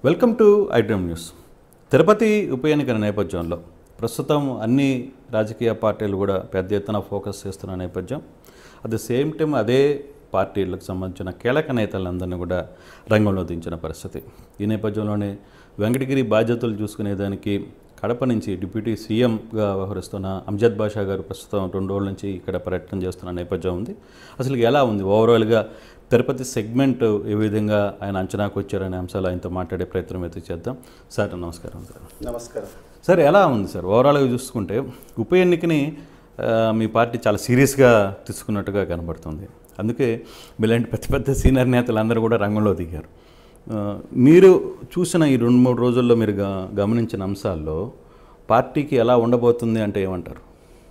Welcome to iDream news Tirupati ఉప ఎన్నికల నేపథ్యంలో ప్రస్తుతం అన్ని రాజకీయ పార్టీలు కూడా పెద్ద ఎత్తున ఫోకస్ చేస్తున్న నేపథ్యం అట్ ద సేమ్ టైం అదే పార్టీలకు సంబంధించిన కీలక నేతలందరినీ కూడా రంగంలో దించిన పరిస్థితి ఈ నేపథ్యంలోనే వెంకటగిరి బాధ్యతలు చూసుకునేదానికి కడప నుంచి డిప్యూటీ సీఎంగా వ్యవహరిస్తున్న అంజద్ బాషా గారు ప్రస్తుతం రెండు రోజుల నుంచి ఇక్కడ పర్యటన చేస్తున్న నేపథ్యం ఉంది అసలు ఎలా ఉంది ఓవరాల్గా తిరుపతి సెగ్మెంట్ ఏ విధంగా ఆయన అంచనాకు వచ్చారనే అంశాలు ఆయనతో మాట్లాడే ప్రయత్నం అయితే చేద్దాం సార్ నమస్కారం సార్ నమస్కారం సార్ ఎలా ఉంది సార్ ఓవరాల్గా చూసుకుంటే ఉప ఎన్నికని ఆ, మీ పార్టీ చాలా సీరియస్గా తీసుకున్నట్టుగా కనబడుతుంది అందుకే మీలాంటి పెద్ద పెద్ద సీనియర్ నేతలు అందరూ కూడా రంగంలో దిగారు ఆ, మీరు చూసిన ఈ రెండు మూడు రోజుల్లో మీరు గ- గమనించిన అంశాల్లో పార్టీకి ఎలా ఉండబోతుంది అంటే ఏమంటారు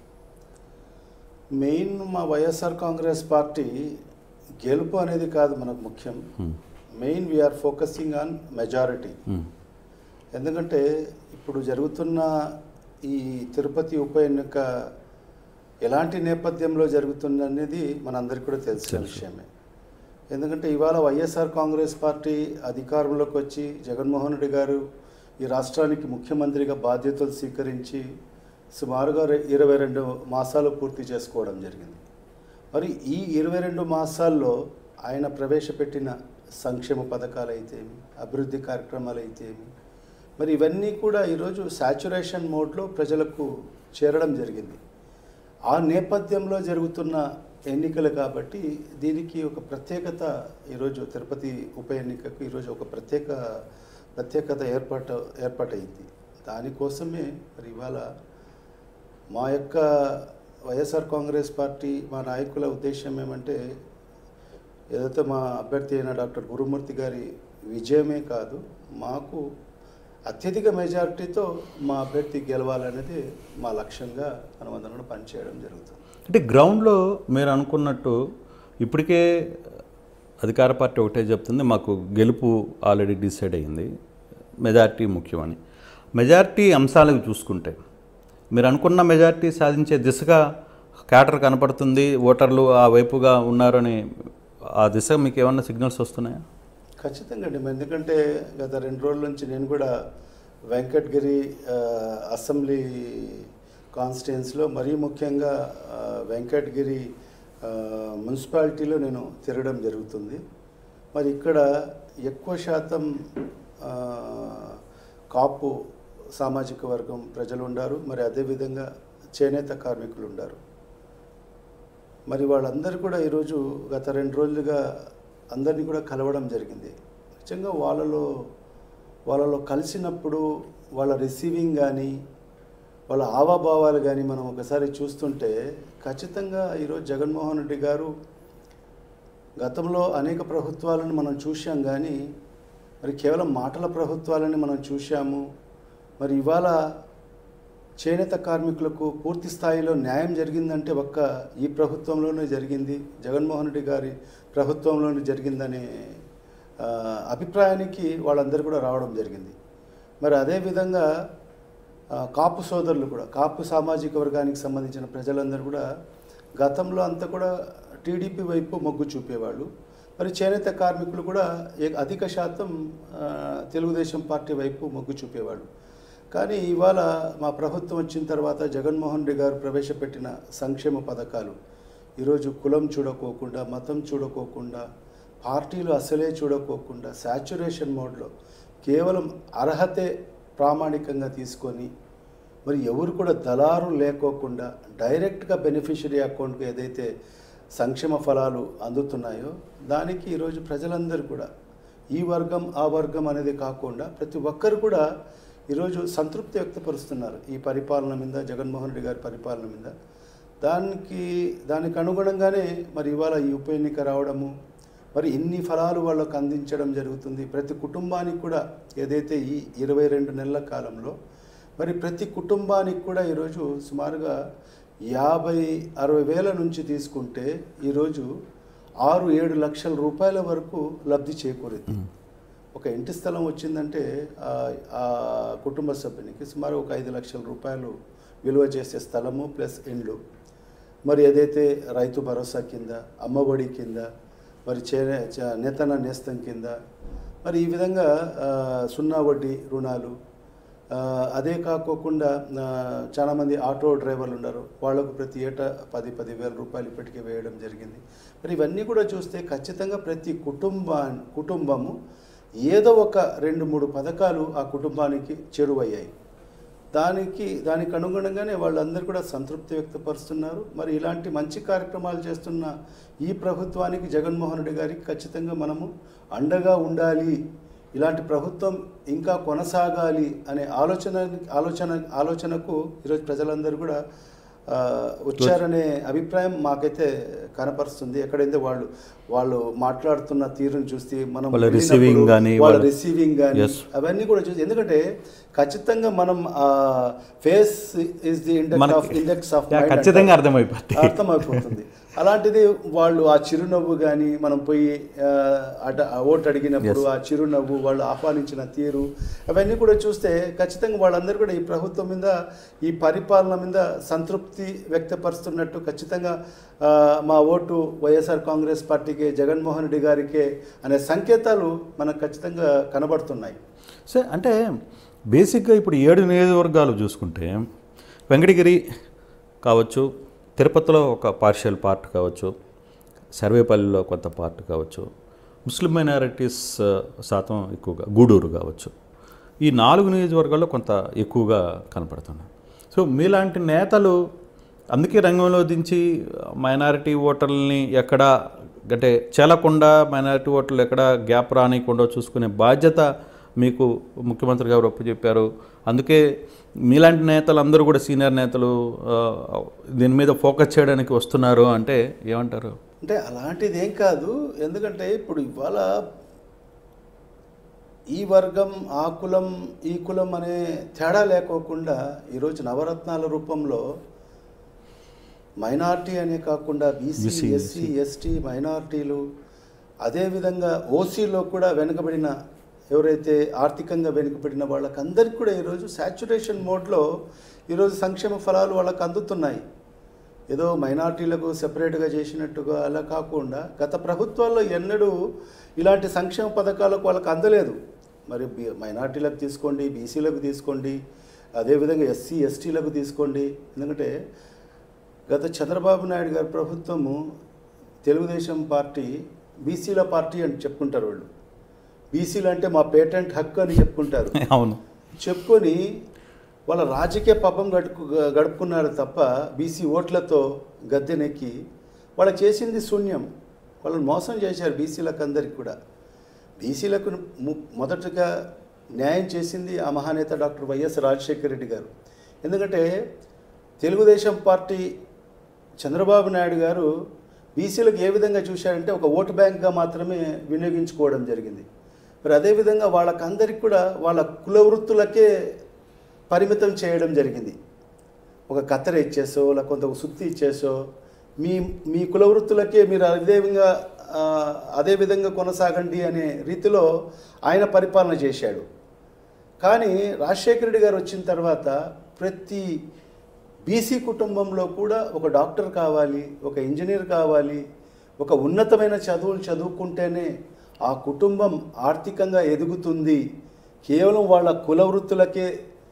మెయిన్ మా వైఎస్ఆర్ కాంగ్రెస్ పార్టీ గెలుపు అనేది కాదు మనకు ముఖ్యం main we're focusing on majority మ్మ్. ఎందుకంటే ఇప్పుడు జరుగుతున్న ఈ తిరుపతి ఉప ఎన్నిక ఎలాంటి నేపథ్యంలో జరుగుతుంది అనేది మనందరికీ కూడా తెలిసిన విషయమే ఎందుకంటే ఇవాళ వైఎస్ఆర్ కాంగ్రెస్ పార్టీ అధికారంలోకి వచ్చి జగన్మోహన్ రెడ్డి గారు ఈ రాష్ట్రానికి ముఖ్యమంత్రిగా బాధ్యతలు స్వీకరించి సుమారుగా రె- ఇరవై రెండు మాసాలు పూర్తి చేసుకోవడం జరిగింది మరి ఈ ఇరవై రెండు మాసాల్లో ఆయన ప్రవేశపెట్టిన సంక్షేమ పథకాలు అయితేమి అభివృద్ధి కార్యక్రమాలు అయితేమి మరి ఇవన్నీ కూడా ఈరోజు సాచురేషన్ మోడ్లో ప్రజలకు చేరడం జరిగింది ఆ నేపథ్యంలో జరుగుతున్న ఎన్నికలు కాబట్టి దీనికి ఒక ప్రత్యేకత ఈరోజు తిరుపతి ఉప ఎన్నికకు ఈరోజు ఒక ప్రత్యేక ప్రత్యేకత ఏర్పాటు ఏర్పాటైంది దానికోసమే మరి ఇవాళ మా యొక్క వైఎస్ఆర్ కాంగ్రెస్ పార్టీ మా నాయకుల ఉద్దేశం ఏమంటే ఏదైతే మా అభ్యర్థి అయిన డాక్టర్ గురుమూర్తి గారి విజయమే కాదు మాకు అత్యధిక మెజారిటీతో మా అభ్యర్థి గెలవాలనేది మా లక్ష్యంగా మనమందరం కూడా పనిచేయడం జరుగుతుంది అంటే గ్రౌండ్లో మీరు అనుకున్నట్టు ఇప్పటికే అధికార పార్టీ ఒకటే చెప్తుంది మాకు గెలుపు ఆల్రెడీ డిసైడ్ అయింది మెజారిటీ ముఖ్యమని మెజారిటీ అంశాలకు చూసుకుంటే మీరు అనుకున్న మెజారిటీ సాధించే దిశగా క్యాటర్ కనపడుతుంది ఓటర్లు ఆ వైపుగా ఉన్నారని ఆ దిశ మీకు ఏమన్నా సిగ్నల్స్ వస్తున్నాయా ఖచ్చితంగా అండి ఎందుకంటే గత రెండు రోజుల నుంచి నేను కూడా వెంకటగిరి ఆ, అసెంబ్లీ కాన్స్టిట్యున్సీలో మరీ ముఖ్యంగా ఆ, వెంకటగిరి ఆ, మున్సిపాలిటీలో నేను తిరగడం జరుగుతుంది మరి ఇక్కడ ఎక్కువ శాతం ఆ, కాపు సామాజిక వర్గం ప్రజలు ఉండారు మరి అదేవిధంగా చేనేత కార్మికులు ఉండారు మరి వాళ్ళందరూ కూడా ఈరోజు గత రెండు రోజులుగా అందరినీ కూడా కలవడం జరిగింది నిజంగా వాళ్ళలో వాళ్ళలో కలిసినప్పుడు వాళ్ళ రిసీవింగ్ కానీ వాళ్ళ హావభావాలు కానీ మనం ఒకసారి చూస్తుంటే ఖచ్చితంగా ఈరోజు జగన్మోహన్ రెడ్డి గారు గతంలో అనేక ప్రభుత్వాలను మనం చూశాం కానీ మరి కేవలం మాటల ప్రభుత్వాలని మనం చూశాము మరి ఇవాళ చేనేత కార్మికులకు పూర్తి స్థాయిలో న్యాయం జరిగిందంటే ఒక్క ఈ ప్రభుత్వంలోనే జరిగింది జగన్మోహన్ రెడ్డి గారి ప్రభుత్వంలోనే జరిగిందనే ఆ, అభిప్రాయానికి వాళ్ళందరూ కూడా రావడం జరిగింది మరి అదేవిధంగా ఆ, కాపు సోదరులు కూడా కాపు సామాజిక వర్గానికి సంబంధించిన ప్రజలందరూ కూడా గతంలో అంతా కూడా టీడీపీ వైపు మొగ్గు చూపేవాళ్ళు మరి చేనేత కార్మికులు కూడా ఏ- అధిక శాతం ఆ, తెలుగుదేశం పార్టీ వైపు మొగ్గు చూపేవాళ్ళు కానీ ఇవాళ మా ప్రభుత్వం వచ్చిన తర్వాత జగన్మోహన్ రెడ్డి గారు ప్రవేశపెట్టిన సంక్షేమ పథకాలు ఈరోజు కులం చూడకోకుండా మతం చూడకోకుండా పార్టీలు అసలే చూడకోకుండా శాచురేషన్ మోడ్లో కేవలం అర్హతే ప్రామాణికంగా తీసుకొని మరి ఎవరు కూడా దళారు లేకోకుండా డైరెక్ట్గా బెనిఫిషరీ అకౌంట్కి ఏదైతే సంక్షేమ ఫలాలు అందుతున్నాయో దానికి ఈరోజు ప్రజలందరూ కూడా ఈ వర్గం ఆ వర్గం అనేది కాకుండా ప్రతి ఒక్కరు కూడా ఈరోజు సంతృప్తి వ్యక్తపరుస్తున్నారు ఈ పరిపాలన మీద జగన్మోహన్ రెడ్డి గారి పరిపాలన మీద దానికి దానికి అనుగుణంగానే మరి ఇవాళ ఈ ఉప ఎన్నిక రావడము మరి ఇన్ని ఫలాలు వాళ్ళకు అందించడం జరుగుతుంది ప్రతి కుటుంబానికి కూడా ఏదైతే ఈ ఇరవై రెండు నెలల కాలంలో మరి ప్రతి కుటుంబానికి కూడా ఈరోజు సుమారుగా యాభై అరవై వేల నుంచి తీసుకుంటే ఈరోజు ఆరు ఏడు లక్షల రూపాయల వరకు లబ్ధి చేకూరింది ఒక ఇంటి స్థలం వచ్చిందంటే ఆ- ఆ కుటుంబ సభ్యునికి సుమారు ఒక ఐదు లక్షల రూపాయలు విలువ చేసే స్థలము ప్లస్ ఇండ్లు మరి ఏదైతే రైతు భరోసా కింద అమ్మఒడి కింద మరి చే చ- నేతన నేస్తం కింద మరి ఈ విధంగా ఆ, సున్నా వడ్డీ రుణాలు ఆ, అదే కాకోకుండా ఆ, చాలామంది ఆటో డ్రైవర్లు ఉన్నారు వాళ్ళకు ప్రతి ఏటా పది పది వేల రూపాయలు ఇప్పటికే వేయడం జరిగింది మరి ఇవన్నీ కూడా చూస్తే ఖచ్చితంగా ప్రతి కుటుంబా కుటుంబము ఏదో ఒక రెండు మూడు పథకాలు ఆ కుటుంబానికి చేరువయ్యాయి దానికి దానికి అనుగుణంగానే వాళ్ళందరూ కూడా సంతృప్తి వ్యక్తపరుస్తున్నారు మరి ఇలాంటి మంచి కార్యక్రమాలు చేస్తున్న ఈ ప్రభుత్వానికి జగన్మోహన్ రెడ్డి గారికి ఖచ్చితంగా మనము అండగా ఉండాలి ఇలాంటి ప్రభుత్వం ఇంకా కొనసాగాలి అనే ఆలోచన ఆలోచన ఆలోచనకు ఈరోజు ప్రజలందరూ కూడా ఆ, వచ్చారనే అభిప్రాయం మాకైతే కనపరుస్తుంది ఎక్కడైతే వాళ్ళు వాళ్ళు మాట్లాడుతున్న తీరును చూస్తే మనం వాళ్ళ వెళ్ళినప్పుడు receiving గానీ, వాళ్ళ వాళ్ళ- రిసీవింగ్ కానీ Yes. అవన్నీ కూడా చూసి ఎందుకంటే ఖచ్చితంగా మనం ఫేస్ ఇస్ ది ఇండెక్స్ మనకి- ఆఫ్ ఇండెక్స్ ఆఫ్ యా, ఖచ్చితంగా అర్థమైపోద్ది. అర్థమైపోతుంది అలాంటిది వాళ్ళు ఆ చిరునవ్వు కానీ మనం పోయి ఆ, అట ఓటు అడిగినప్పుడు Yes. ఆ చిరునవ్వు వాళ్ళు ఆహ్వానించిన తీరు అవన్నీ కూడా చూస్తే ఖచ్చితంగా వాళ్ళందరూ కూడా ఈ ప్రభుత్వం మీద ఈ పరిపాలన మీద సంతృప్తి వ్యక్తపరుస్తున్నట్టు ఖచ్చితంగా ఆ, మా ఓటు వైఎస్ఆర్ కాంగ్రెస్ పార్టీకే జగన్మోహన్ రెడ్డి గారికే అనే సంకేతాలు మనకు ఖచ్చితంగా కనబడుతున్నాయి సరే అంటే బేసిక్గా ఇప్పుడు ఏడు నియోజకవర్గాలు చూసుకుంటే వెంకటగిరి కావచ్చు తిరుపతిలో ఒక పార్షియల్ పార్ట్ కావచ్చు సర్వేపల్లిలో కొంత పార్ట్ కావచ్చు ముస్లిం మైనారిటీస్ ఆ, శాతం ఎక్కువగా గూడూరు కావచ్చు ఈ నాలుగు నియోజకవర్గాల్లో కొంత ఎక్కువగా కనపడుతున్నాయి సో మీలాంటి నేతలు అందుకే రంగంలో దించి మైనారిటీ ఓటర్లని ఎక్కడ అంటే చేలకుండా మైనారిటీ ఓటర్లు ఎక్కడ గ్యాప్ రానికుండా చూసుకునే బాధ్యత మీకు ముఖ్యమంత్రి గారు ఒప్పచెప్పారు అందుకే మీలాంటి నేతలు అందరూ కూడా సీనియర్ నేతలు ఆ, దీని మీద ఫోకస్ చేయడానికి వస్తున్నారు అంటే ఏమంటారు అంటే అలాంటిది ఏం కాదు ఎందుకంటే ఇప్పుడు ఇవాళ ఈ వర్గం ఆ కులం ఈ కులం అనే తేడా లేకోకుండా ఈరోజు నవరత్నాల రూపంలో మైనార్టీ అనే కాకుండా బీసీ BC, ఎస్సీ ఎస్టీ మైనార్టీలు అదేవిధంగా ఓసీలో కూడా వెనుకబడిన ఎవరైతే ఆర్థికంగా వెనుకబడిన వాళ్ళకందరికీ కూడా ఈరోజు సాచురేషన్ మోడ్లో ఈరోజు సంక్షేమ ఫలాలు వాళ్ళకి అందుతున్నాయి ఏదో మైనార్టీలకు సెపరేట్గా చేసినట్టుగా అలా కాకుండా గత ప్రభుత్వాల్లో ఎన్నడూ ఇలాంటి సంక్షేమ పథకాలకు వాళ్ళకి అందలేదు మరి బి- మైనార్టీలకు తీసుకోండి బీసీలకు తీసుకోండి అదేవిధంగా ఎస్సీ ఎస్టీలకు తీసుకోండి ఎందుకంటే గత చంద్రబాబు నాయుడు గారి ప్రభుత్వము తెలుగుదేశం పార్టీ బీసీల పార్టీ అని చెప్పుకుంటారు వాళ్ళు బీసీలు అంటే మా పేటెంట్ హక్కు అని చెప్పుకుంటారు అవును చెప్పుకొని వాళ్ళ రాజకీయ పబ్బం గడుపు గడుపుకున్నారు తప్ప బీసీ ఓట్లతో గద్దెనెక్కి వాళ్ళకి చేసింది శూన్యం వాళ్ళని మోసం చేశారు బీసీలకు అందరికి కూడా బీసీలకు ము- మొదటగా న్యాయం చేసింది ఆ మహానేత డాక్టర్ వైఎస్ రాజశేఖర రెడ్డి గారు ఎందుకంటే తెలుగుదేశం పార్టీ చంద్రబాబు నాయుడు గారు బీసీలకు ఏ విధంగా చూశారంటే ఒక ఓటు బ్యాంక్గా మాత్రమే వినియోగించుకోవడం జరిగింది మరి అదేవిధంగా వాళ్ళకందరికి కూడా వాళ్ళ కుల వృత్తులకే పరిమితం చేయడం జరిగింది ఒక కత్తెర ఇచ్చేసో లేక కొంత ఒక సుత్తి ఇచ్చేసో మీ మీ కుల వృత్తులకే మీరు అదే విధంగా ఆ, అదే విధంగా కొనసాగండి అనే రీతిలో ఆయన పరిపాలన చేశాడు కానీ రాజశేఖర రెడ్డి గారు వచ్చిన తర్వాత ప్రతి బీసీ కుటుంబంలో కూడా ఒక డాక్టర్ కావాలి ఒక ఇంజనీర్ కావాలి ఒక ఉన్నతమైన చదువులు చదువుకుంటేనే ఆ కుటుంబం ఆర్థికంగా ఎదుగుతుంది కేవలం వాళ్ళ కుల వృత్తులకే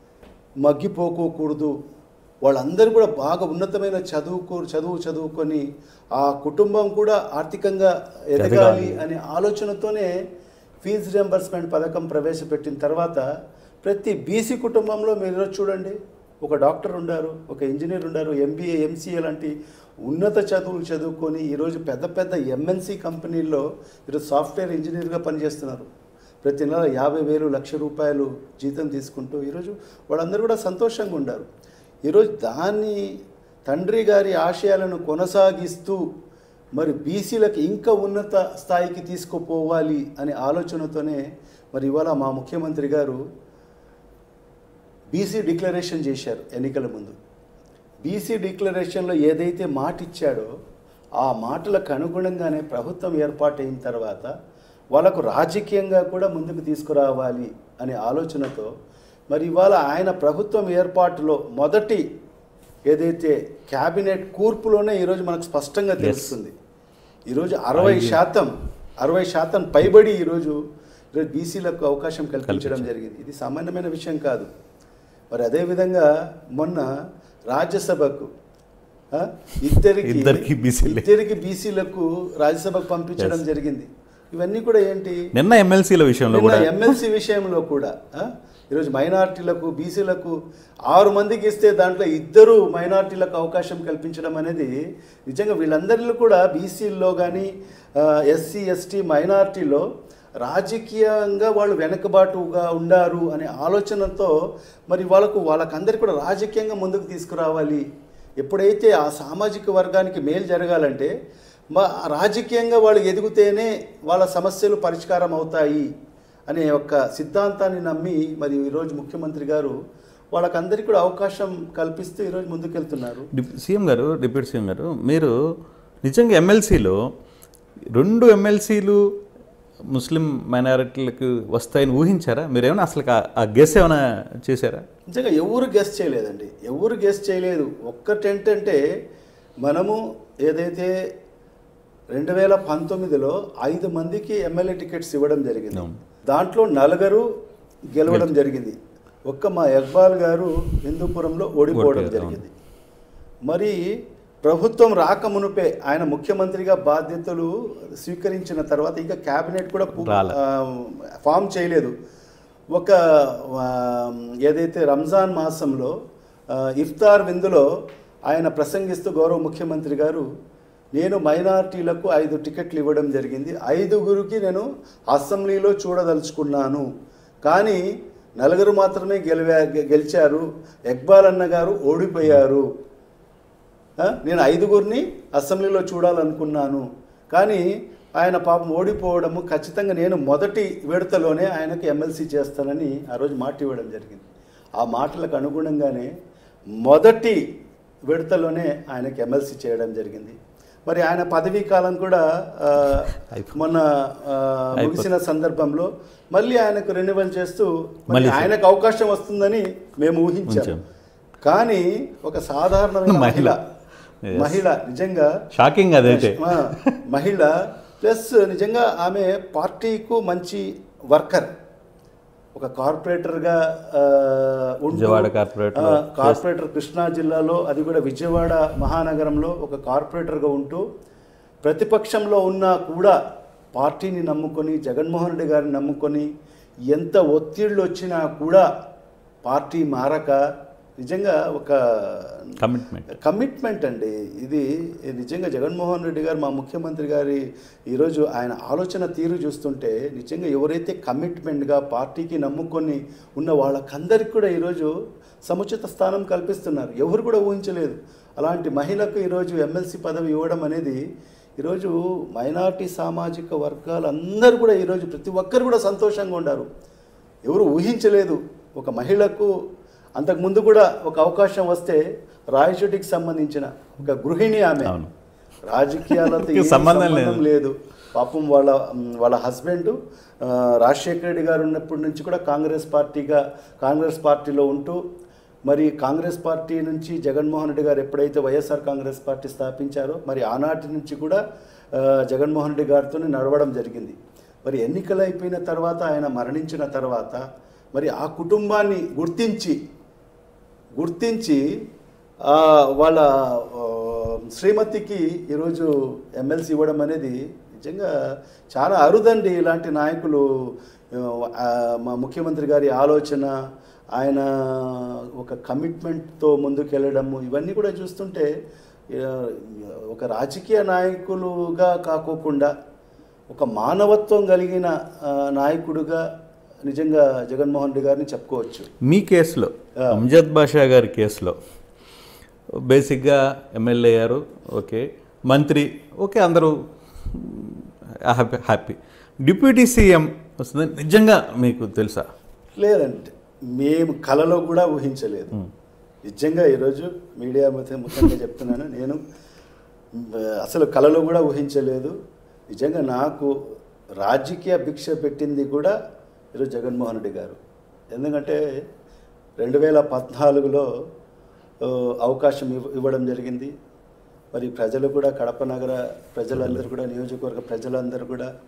మగ్గిపోకోకూడదు వాళ్ళందరూ కూడా బాగా ఉన్నతమైన చదువుకో చదువు చదువుకొని ఆ కుటుంబం కూడా ఆర్థికంగా ఎదగాలి ఎదగాలి. అనే ఆలోచనతోనే ఫీజు రియంబర్స్మెంట్ పథకం ప్రవేశపెట్టిన తర్వాత ప్రతి బీసీ కుటుంబంలో మీరు ఈరోజు చూడండి ఒక డాక్టర్ ఉండారు ఒక ఇంజనీర్ ఉండారు ఎంబీఏ ఎంసీఏ లాంటి ఉన్నత చదువులు చదువుకొని ఈరోజు పెద్ద పెద్ద ఎంఎన్సీ కంపెనీల్లో ఈరోజు సాఫ్ట్వేర్ ఇంజనీర్గా పనిచేస్తున్నారు ప్రతి నెల యాభై వేలు లక్ష రూపాయలు జీతం తీసుకుంటూ ఈరోజు వాళ్ళందరూ కూడా సంతోషంగా ఉండారు ఈరోజు దాన్ని తండ్రి గారి ఆశయాలను కొనసాగిస్తూ మరి బీసీలకు ఇంకా ఉన్నత స్థాయికి తీసుకుపోవాలి అనే ఆలోచనతోనే మరి ఇవాళ మా ముఖ్యమంత్రి గారు బీసీ డిక్లరేషన్ చేశారు ఎన్నికల ముందు బీసీ డిక్లరేషన్లో ఏదైతే మాట ఇచ్చాడో ఆ మాటలకు అనుగుణంగానే ప్రభుత్వం ఏర్పాటైన తర్వాత వాళ్ళకు రాజకీయంగా కూడా ముందుకు తీసుకురావాలి అనే ఆలోచనతో మరి ఇవాళ ఆయన ప్రభుత్వం ఏర్పాటులో మొదటి ఏదైతే క్యాబినెట్ కూర్పులోనే ఈరోజు మనకు స్పష్టంగా తెలుస్తుంది ఈరోజు అరవై శాతం అరవై శాతం పైబడి ఈరోజు ఈరోజు బీసీలకు అవకాశం కల్పించడం జరిగింది ఇది సామాన్యమైన విషయం కాదు మరి అదేవిధంగా మొన్న రాజ్యసభకు ఆ, ఇద్దరికి ఇద్దరికి బీసీలే. ఇద్దరికి బీసీలకు రాజ్యసభకు పంపించడం జరిగింది ఇవన్నీ కూడా ఏంటి నిన్న ఎమ్మెల్సీల విషయంలో కూడా ఎమ్మెల్సీ విషయంలో కూడా ఆ, ఈరోజు మైనార్టీలకు బీసీలకు ఆరు మందికి ఇస్తే దాంట్లో ఇద్దరు మైనార్టీలకు అవకాశం కల్పించడం అనేది నిజంగా వీళ్ళందరిలో కూడా బీసీల్లో కానీ ఎస్సీ ఎస్టీ మైనార్టీలో రాజకీయంగా వాళ్ళు వెనకబాటుగా ఉండారు అనే ఆలోచనతో మరి వాళ్ళకు వాళ్ళకందరికీ కూడా రాజకీయంగా ముందుకు తీసుకురావాలి ఎప్పుడైతే ఆ సామాజిక వర్గానికి మేలు జరగాలంటే మా రాజకీయంగా వాళ్ళు ఎదిగితేనే వాళ్ళ సమస్యలు పరిష్కారం అవుతాయి అనే ఒక సిద్ధాంతాన్ని నమ్మి మరి ఈరోజు ముఖ్యమంత్రి గారు వాళ్ళకందరికీ కూడా అవకాశం కల్పిస్తూ ఈరోజు ముందుకెళ్తున్నారు డిప్- సీఎం గారు డిప్యూటీ సీఎం గారు మీరు నిజంగా ఎమ్మెల్సీలో రెండు ఎమ్మెల్సీలు ముస్లిం మైనారిటీలకు వస్తాయని ఊహించారా మీరేమైనా అసలు ఆ- ఆ గెస్ ఏమైనా చేశారా నిజంగా ఎవరు గెస్ట్ చేయలేదండి ఎవరు గెస్ట్ చేయలేదు ఒక్కటేంటంటే మనము ఏదైతే రెండు వేల పంతొమ్మిదిలో ఐదు మందికి ఎమ్మెల్యే టికెట్స్ ఇవ్వడం జరిగింది అవును. దాంట్లో నలుగురు గెలవడం జరిగింది ఒక్క మా ఇక్బాల్ గారు హిందూపురంలో ఓడిపోవడం ఓడిపోయారు, జరిగింది మరి ప్రభుత్వం రాకమునుపే ఆయన ముఖ్యమంత్రిగా బాధ్యతలు స్వీకరించిన తర్వాత ఇంకా క్యాబినెట్ కూడా పు- రాలే. ఆ, ఫామ్ చేయలేదు ఒక ఆ, ఏదైతే రంజాన్ మాసంలో ఆ, ఇఫ్తార్ విందులో ఆయన ప్రసంగిస్తూ గౌరవ ముఖ్యమంత్రి గారు నేను మైనార్టీలకు ఐదు టికెట్లు ఇవ్వడం జరిగింది ఐదుగురికి నేను అసెంబ్లీలో చూడదలుచుకున్నాను కానీ నలుగురు మాత్రమే గెలివా గెలిచారు ఎక్బాల్ అన్న గారు ఓడిపోయారు ఆ, నేను ఐదుగురిని అసెంబ్లీలో చూడాలనుకున్నాను కానీ ఆయన పాపం ఓడిపోవడము ఖచ్చితంగా నేను మొదటి విడతలోనే ఆయనకు ఎమ్మెల్సీ చేస్తానని ఆ రోజు మాట ఇవ్వడం జరిగింది ఆ మాటలకు అనుగుణంగానే మొదటి విడతలోనే ఆయనకు ఎమ్మెల్సీ చేయడం జరిగింది మరి ఆయన పదవీ కాలం కూడా ఆ, అయిపో- మొన్న ఆ, ముగిసిన సందర్భంలో మళ్ళీ ఆయనకు రెన్యువల్ చేస్తూ మళ్ళీ మళ్ళీ ఆయనకు అవకాశం వస్తుందని మేము ఊహించాం ఉంచాం. కానీ ఒక సాధారణమైన మహిళ మహిళ. Yes. మహిళ నిజంగా షాకింగ్ అదైతే ఆ, మహిళ ప్లస్ నిజంగా ఆమె పార్టీకు మంచి వర్కర్ ఒక కార్పొరేటర్గా ఆ, ఉంటూ, విజయవాడ కార్పొరేటర్. ఆ, కార్పొరేటర్ కృష్ణా జిల్లాలో అది కూడా విజయవాడ మహానగరంలో ఒక కార్పొరేటర్గా ఉంటూ ప్రతిపక్షంలో ఉన్నా కూడా పార్టీని నమ్ముకొని జగన్మోహన్ రెడ్డి గారిని నమ్ముకొని ఎంత ఒత్తిళ్ళు వచ్చినా కూడా పార్టీ మారక నిజంగా ఒక కమిట్మెంట్ కమిట్మెంట్ అండి ఇది నిజంగా జగన్మోహన్ రెడ్డి గారు మా ముఖ్యమంత్రి గారి ఈరోజు ఆయన ఆలోచన తీరు చూస్తుంటే నిజంగా ఎవరైతే కమిట్మెంట్గా పార్టీకి నమ్ముకొని ఉన్న వాళ్ళకందరికీ కూడా ఈరోజు సముచిత స్థానం కల్పిస్తున్నారు ఎవరు కూడా ఊహించలేదు అలాంటి మహిళకు ఈరోజు ఎమ్మెల్సీ పదవి ఇవ్వడం అనేది ఈరోజు మైనార్టీ సామాజిక వర్గాలందరూ కూడా ఈరోజు ప్రతి ఒక్కరు కూడా సంతోషంగా ఉన్నారు ఎవరు ఊహించలేదు ఒక మహిళకు అంతకుముందు కూడా ఒక అవకాశం వస్తే రాయచోటికి సంబంధించిన ఒక గృహిణి ఆమె అవును. రాజకీయాలతో కి ఏం సంబంధం లేదు. సంబంధం లేదు పాపం వాళ్ళ మ్, వాళ్ళ హస్బెండ్ ఆ, రాజశేఖర రెడ్డి గారు ఉన్నప్పటి నుంచి కూడా కాంగ్రెస్ పార్టీగా కాంగ్రెస్ పార్టీలో ఉంటూ మరి కాంగ్రెస్ పార్టీ నుంచి జగన్మోహన్ రెడ్డి గారు ఎప్పుడైతే వైఎస్ఆర్ కాంగ్రెస్ పార్టీ స్థాపించారో మరి ఆనాటి నుంచి కూడా ఆ, జగన్మోహన్ రెడ్డి గారితో నడవడం జరిగింది మరి ఎన్నికలు అయిపోయిన తర్వాత ఆయన మరణించిన తర్వాత మరి ఆ కుటుంబాన్ని గుర్తించి గుర్తించి ఆ, వాళ్ళ ఆ, శ్రీమతికి ఈరోజు ఎమ్మెల్సీ ఇవ్వడం అనేది నిజంగా చాలా అరుదండి ఇలాంటి నాయకులు ఆ, మా ముఖ్యమంత్రి గారి ఆలోచన ఆయన ఒక కమిట్మెంట్తో ముందుకెళ్ళడము ఇవన్నీ కూడా చూస్తుంటే ఆ, ఒక రాజకీయ నాయకులుగా కాకోకుండా ఒక మానవత్వం కలిగిన ఆ, నాయకుడుగా నిజంగా జగన్మోహన్ రెడ్డి గారిని చెప్పుకోవచ్చు మీ కేసులో ఆ. అంజద్ బాషా గారి కేసులో బేసిక్గా ఎమ్మెల్యే అయ్యారు ఓకే మంత్రి ఓకే అందరూ హ్యాపీ హ్యాపీ డిప్యూటీ సీఎం వస్తుంది నిజంగా మీకు తెలుసా లేదంటే మేము కలలో కూడా ఊహించలేదు నిజంగా ఈరోజు మీడియా మొత్తం ముఖ్యంగా చెప్తున్నాను నేను మ్, అసలు కలలో కూడా ఊహించలేదు నిజంగా నాకు రాజకీయ భిక్ష పెట్టింది కూడా ఈరోజు జగన్మోహన్ రెడ్డి గారు ఎందుకంటే రెండు వేల పద్నాలుగులో ఆ, అవకాశం ఇవ్వ ఇవ్వడం జరిగింది మరి ప్రజలు కూడా కడప నగర ప్రజలందరూ కూడా నియోజకవర్గ ప్రజలందరూ కూడా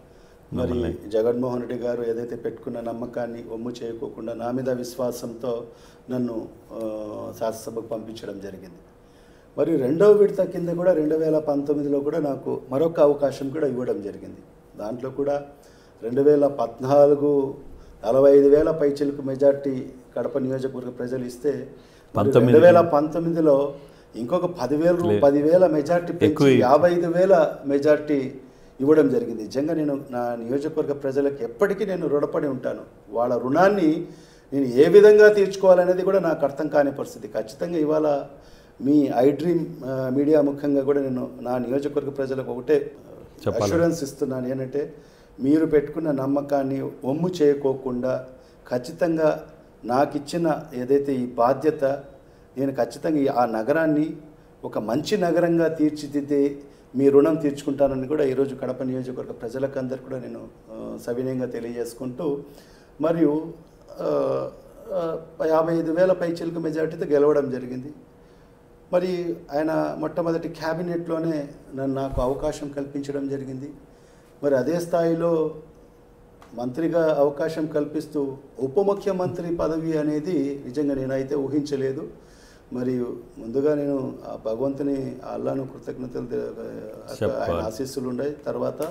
మరి మిమ్మల్ని. జగన్మోహన్ రెడ్డి గారు ఏదైతే పెట్టుకున్న నమ్మకాన్ని ఒమ్ము చేయకోకుండా నా మీద విశ్వాసంతో నన్ను ఆ, శాసనసభకు పంపించడం జరిగింది మరి రెండవ విడత కింద కూడా రెండు వేల పంతొమ్మిదిలో కూడా నాకు మరొక అవకాశం కూడా ఇవ్వడం జరిగింది దాంట్లో కూడా రెండు వేల పద్నాలుగు నలభై ఐదు వేల పైచిలకు మెజార్టీ కడప నియోజకవర్గ ప్రజలు ఇస్తే పంతొమ్మిది రెండు వేల పంతొమ్మిదిలో ఇంకొక పదివేల రూ- లే- పదివేల మెజార్టీ ఎక్కువ పెంచి ఇచ్చి- యాభై ఐదు వేల మెజార్టీ ఇవ్వడం జరిగింది నిజంగా నేను నా నియోజకవర్గ ప్రజలకు ఎప్పటికీ నేను రుణపడి ఉంటాను వాళ్ళ రుణాన్ని నేను ఏ విధంగా తీర్చుకోవాలనేది కూడా నాకు అర్థం కాని పరిస్థితి ఖచ్చితంగా ఇవాళ మీ ఐ డ్రీమ్ ఆ, మీడియా ముఖ్యంగా కూడా నేను నా నియోజకవర్గ ప్రజలకు ఒకటే చెప్పాలి. అష్యూరెన్స్ ఇస్తున్నాను ఏంటంటే మీరు పెట్టుకున్న నమ్మకాన్ని ఒమ్ము చేయకోకుండా ఖచ్చితంగా నాకు ఇచ్చిన ఏదైతే ఈ బాధ్యత నేను ఖచ్చితంగా ఈ- ఆ నగరాన్ని ఒక మంచి నగరంగా తీర్చిదిద్దే మీ రుణం తీర్చుకుంటానని కూడా ఈరోజు కడప నియోజకవర్గ ప్రజలకు అందరు కూడా నేను ఆ, సవినయంగా తెలియజేసుకుంటూ మరియు ఆ, ఆ, యాభై ఐదు వేల పైచిలకు మెజార్టీతో గెలవడం జరిగింది మరి ఆయన మొట్టమొదటి క్యాబినెట్లోనే నన్ను నాకు అవకాశం కల్పించడం జరిగింది మరి అదే స్థాయిలో మంత్రిగా అవకాశం కల్పిస్తూ ఉప ముఖ్యమంత్రి పదవి అనేది నిజంగా నేనైతే ఊహించలేదు మరియు ముందుగా నేను ఆ భగవంతుని ఆ అల్లాను కృతజ్ఞతలు తె- ఆయన చెప్పాలి. ఆశీస్సులు ఉన్నాయి తర్వాత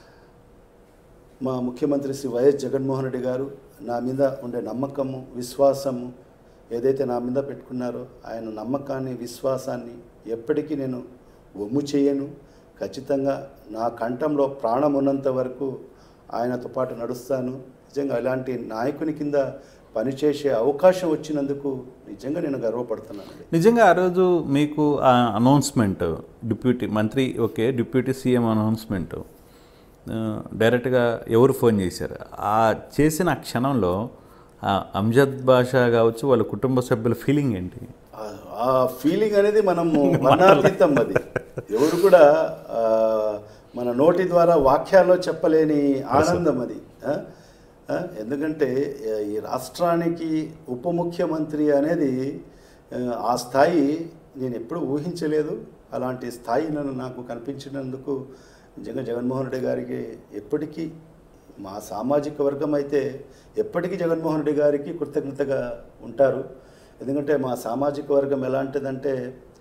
మా ముఖ్యమంత్రి శ్రీ వైఎస్ జగన్మోహన్ రెడ్డి గారు నా మీద ఉండే నమ్మకము విశ్వాసము ఏదైతే నా మీద పెట్టుకున్నారో ఆయన నమ్మకాన్ని విశ్వాసాన్ని ఎప్పటికీ నేను ఒమ్ము చేయను ఖచ్చితంగా నా కంఠంలో ప్రాణం ఉన్నంత వరకు ఆయనతో పాటు నడుస్తాను నిజంగా ఇలాంటి నాయకుని కింద పనిచేసే అవకాశం వచ్చినందుకు నిజంగా నేను గర్వపడుతున్నాను నిజంగా ఆ రోజు మీకు ఆ అనౌన్స్మెంట్ డిప్యూటీ మంత్రి ఓకే డిప్యూటీ సీఎం అనౌన్స్మెంట్ ఆ, డైరెక్ట్గా ఎవరు ఫోన్ చేశారు ఆ చేసిన ఆ క్షణంలో ఆ అంజద్ బాషా కావచ్చు వాళ్ళ కుటుంబ సభ్యుల ఫీలింగ్ ఏంటి ఆ- ఆ ఫీలింగ్ అనేది మనము వర్ణాతీతం అది ఎవరు కూడా ఆ, మన నోటి ద్వారా వాక్యాల్లో చెప్పలేని ఆనందం అది ఆ? ఆ? ఎందుకంటే ఆ, ఈ రాష్ట్రానికి ఉప ముఖ్యమంత్రి అనేది ఆ, ఆ స్థాయి నేను ఎప్పుడూ ఊహించలేదు అలాంటి స్థాయి నన్ను నాకు కనిపించినందుకు నిజంగా జగన్మోహన్ రెడ్డి గారికి ఎప్పటికీ మా సామాజిక వర్గం అయితే ఎప్పటికీ జగన్మోహన్ రెడ్డి గారికి కృతజ్ఞతగా ఉంటారు ఎందుకంటే మా సామాజిక వర్గం ఎలాంటిదంటే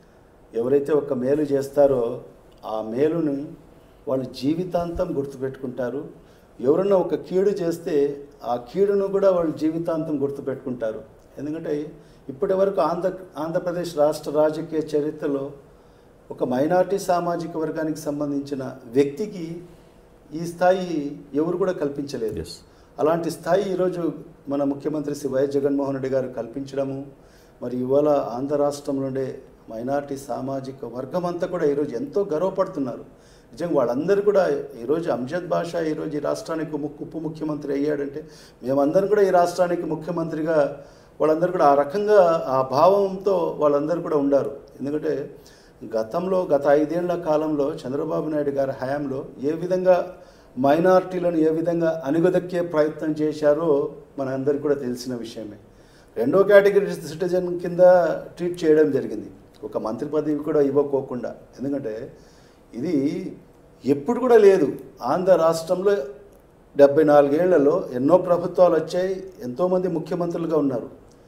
ఎవరైతే ఒక మేలు చేస్తారో ఆ మేలుని వాళ్ళు జీవితాంతం గుర్తుపెట్టుకుంటారు ఎవరన్నా ఒక కీడు చేస్తే ఆ కీడును కూడా వాళ్ళు జీవితాంతం గుర్తుపెట్టుకుంటారు ఎందుకంటే ఇప్పటి వరకు ఆంధ్ర ఆంధ్రప్రదేశ్ రాష్ట్ర రాజకీయ చరిత్రలో ఒక మైనార్టీ సామాజిక వర్గానికి సంబంధించిన వ్యక్తికి ఈ స్థాయి ఎవరు కూడా కల్పించలేదు ఎస్ అలాంటి స్థాయి ఈరోజు మన ముఖ్యమంత్రి శ్రీ వైఎస్ జగన్మోహన్ రెడ్డి గారు కల్పించడము మరి ఇవాళ ఆంధ్ర రాష్ట్రంలో ఉండే మైనార్టీ సామాజిక వర్గం అంతా కూడా ఈరోజు ఎంతో గర్వపడుతున్నారు నిజంగా వాళ్ళందరూ కూడా ఈరోజు అంజద్ బాషా ఈరోజు ఈ రాష్ట్రానికి ము- ఉప ముఖ్యమంత్రి అయ్యాడంటే మేమందరం కూడా ఈ రాష్ట్రానికి ముఖ్యమంత్రిగా వాళ్ళందరూ కూడా ఆ రకంగా ఆ భావంతో వాళ్ళందరూ కూడా ఉండారు ఎందుకంటే గతంలో గత ఐదేళ్ల కాలంలో చంద్రబాబు నాయుడు గారి హయాంలో ఏ విధంగా మైనార్టీలను ఏ విధంగా అణుగదక్కే ప్రయత్నం చేశారో మనందరికీ కూడా తెలిసిన విషయమే రెండో కేటగిరీ సిటిజన్ కింద ట్రీట్ చేయడం జరిగింది ఒక మంత్రి పదవి కూడా ఇవ్వకోకుండా ఎందుకంటే ఇది ఎప్పుడు కూడా లేదు ఆంధ్ర రాష్ట్రంలో డెబ్బై నాలుగేళ్లలో ఎన్నో ప్రభుత్వాలు వచ్చాయి ఎంతోమంది ముఖ్యమంత్రులుగా ఉన్నారు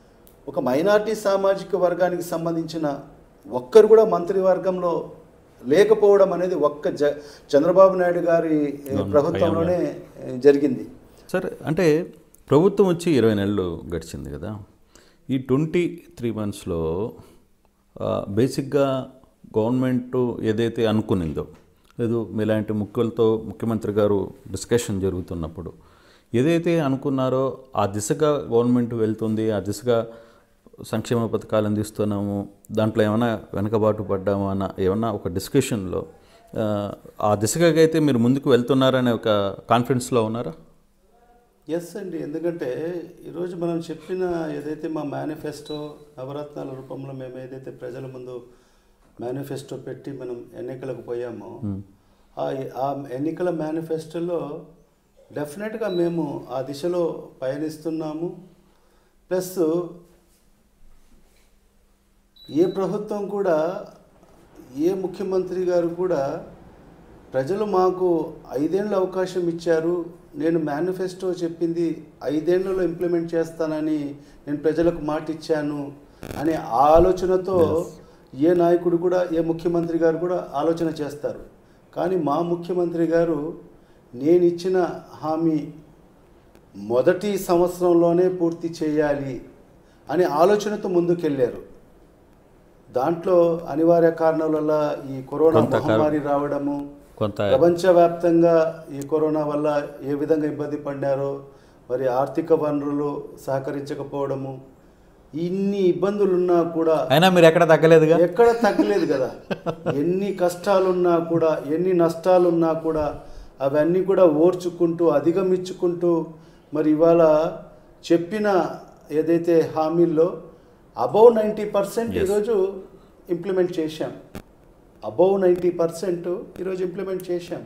ఒక మైనార్టీ సామాజిక వర్గానికి సంబంధించిన ఒక్కరు కూడా మంత్రివర్గంలో లేకపోవడం అనేది ఒక్క జ చంద్రబాబు నాయుడు గారి ఏ, ప్రభుత్వంలోనే ఏ, జరిగింది సరే అంటే ప్రభుత్వం వచ్చి ఇరవై నెలలు గడిచింది కదా ఈ ట్వంటీ త్రీ మంత్స్లో బేసిక్గా గవర్నమెంట్ ఏదైతే అనుకునిందో లేదు మీలాంటి ముఖ్యులతో ముఖ్యమంత్రి గారు డిస్కషన్ జరుగుతున్నప్పుడు ఏదైతే అనుకున్నారో ఆ దిశగా గవర్నమెంట్ వెళ్తుంది ఆ దిశగా సంక్షేమ పథకాలు అందిస్తున్నాము దాంట్లో ఏమైనా వెనకబాటు పడ్డాము అన్న ఏమన్నా ఒక డిస్కషన్లో ఆ, ఆ దిశగా అయితే మీరు ముందుకు వెళ్తున్నారనే ఒక కాన్ఫిడెన్స్లో ఉన్నారా ఎస్ అండి ఎందుకంటే ఈరోజు మనం చెప్పిన ఏదైతే మా మేనిఫెస్టో నవరత్నాల రూపంలో మేము ఏదైతే ప్రజల ముందు మేనిఫెస్టో పెట్టి మనం ఎన్నికలకు పోయామో ఆ ఆ ఎన్నికల మేనిఫెస్టోలో డెఫినెట్గా మేము ఆ దిశలో పయనిస్తున్నాము ప్లస్ ఏ ప్రభుత్వం కూడా ఏ ముఖ్యమంత్రి గారు కూడా ప్రజలు మాకు ఐదేళ్ళ అవకాశం ఇచ్చారు నేను మేనిఫెస్టో చెప్పింది ఐదేళ్లలో ఇంప్లిమెంట్ చేస్తానని నేను ప్రజలకు మాట ఇచ్చాను అనే ఆలోచనతో ఏ నాయకుడు కూడా ఏ ముఖ్యమంత్రి గారు కూడా ఆలోచన చేస్తారు కానీ మా ముఖ్యమంత్రి గారు నేను ఇచ్చిన హామీ మొదటి సంవత్సరంలోనే పూర్తి చేయాలి అనే ఆలోచనతో ముందుకెళ్ళారు దాంట్లో అనివార్య కారణాల వల్ల ఈ కరోనా కొంతకాలం- మహమ్మారి రావడము కొంత ప్రపంచవ్యాప్తంగా ఈ కరోనా వల్ల ఏ విధంగా ఇబ్బంది పడ్డారో మరి ఆర్థిక వనరులు సహకరించకపోవడము ఇన్ని ఇబ్బందులున్నా కూడా అయినా మీరు ఎక్కడ తగ్గలేదుగా ఎక్కడ తగ్గలేదు కదా ఎన్ని కష్టాలున్నా కూడా ఎన్ని నష్టాలున్నా కూడా అవన్నీ కూడా ఓర్చుకుంటూ అధిగమించుకుంటూ మరి ఇవాళ చెప్పిన ఏదైతే హామీల్లో అబౌవ్ నైంటీ పర్సెంట్ Yes. ఈరోజు ఇంప్లిమెంట్ చేశాం అబౌవ్ నైంటీ పర్సెంట్ ఈరోజు ఇంప్లిమెంట్ చేశాం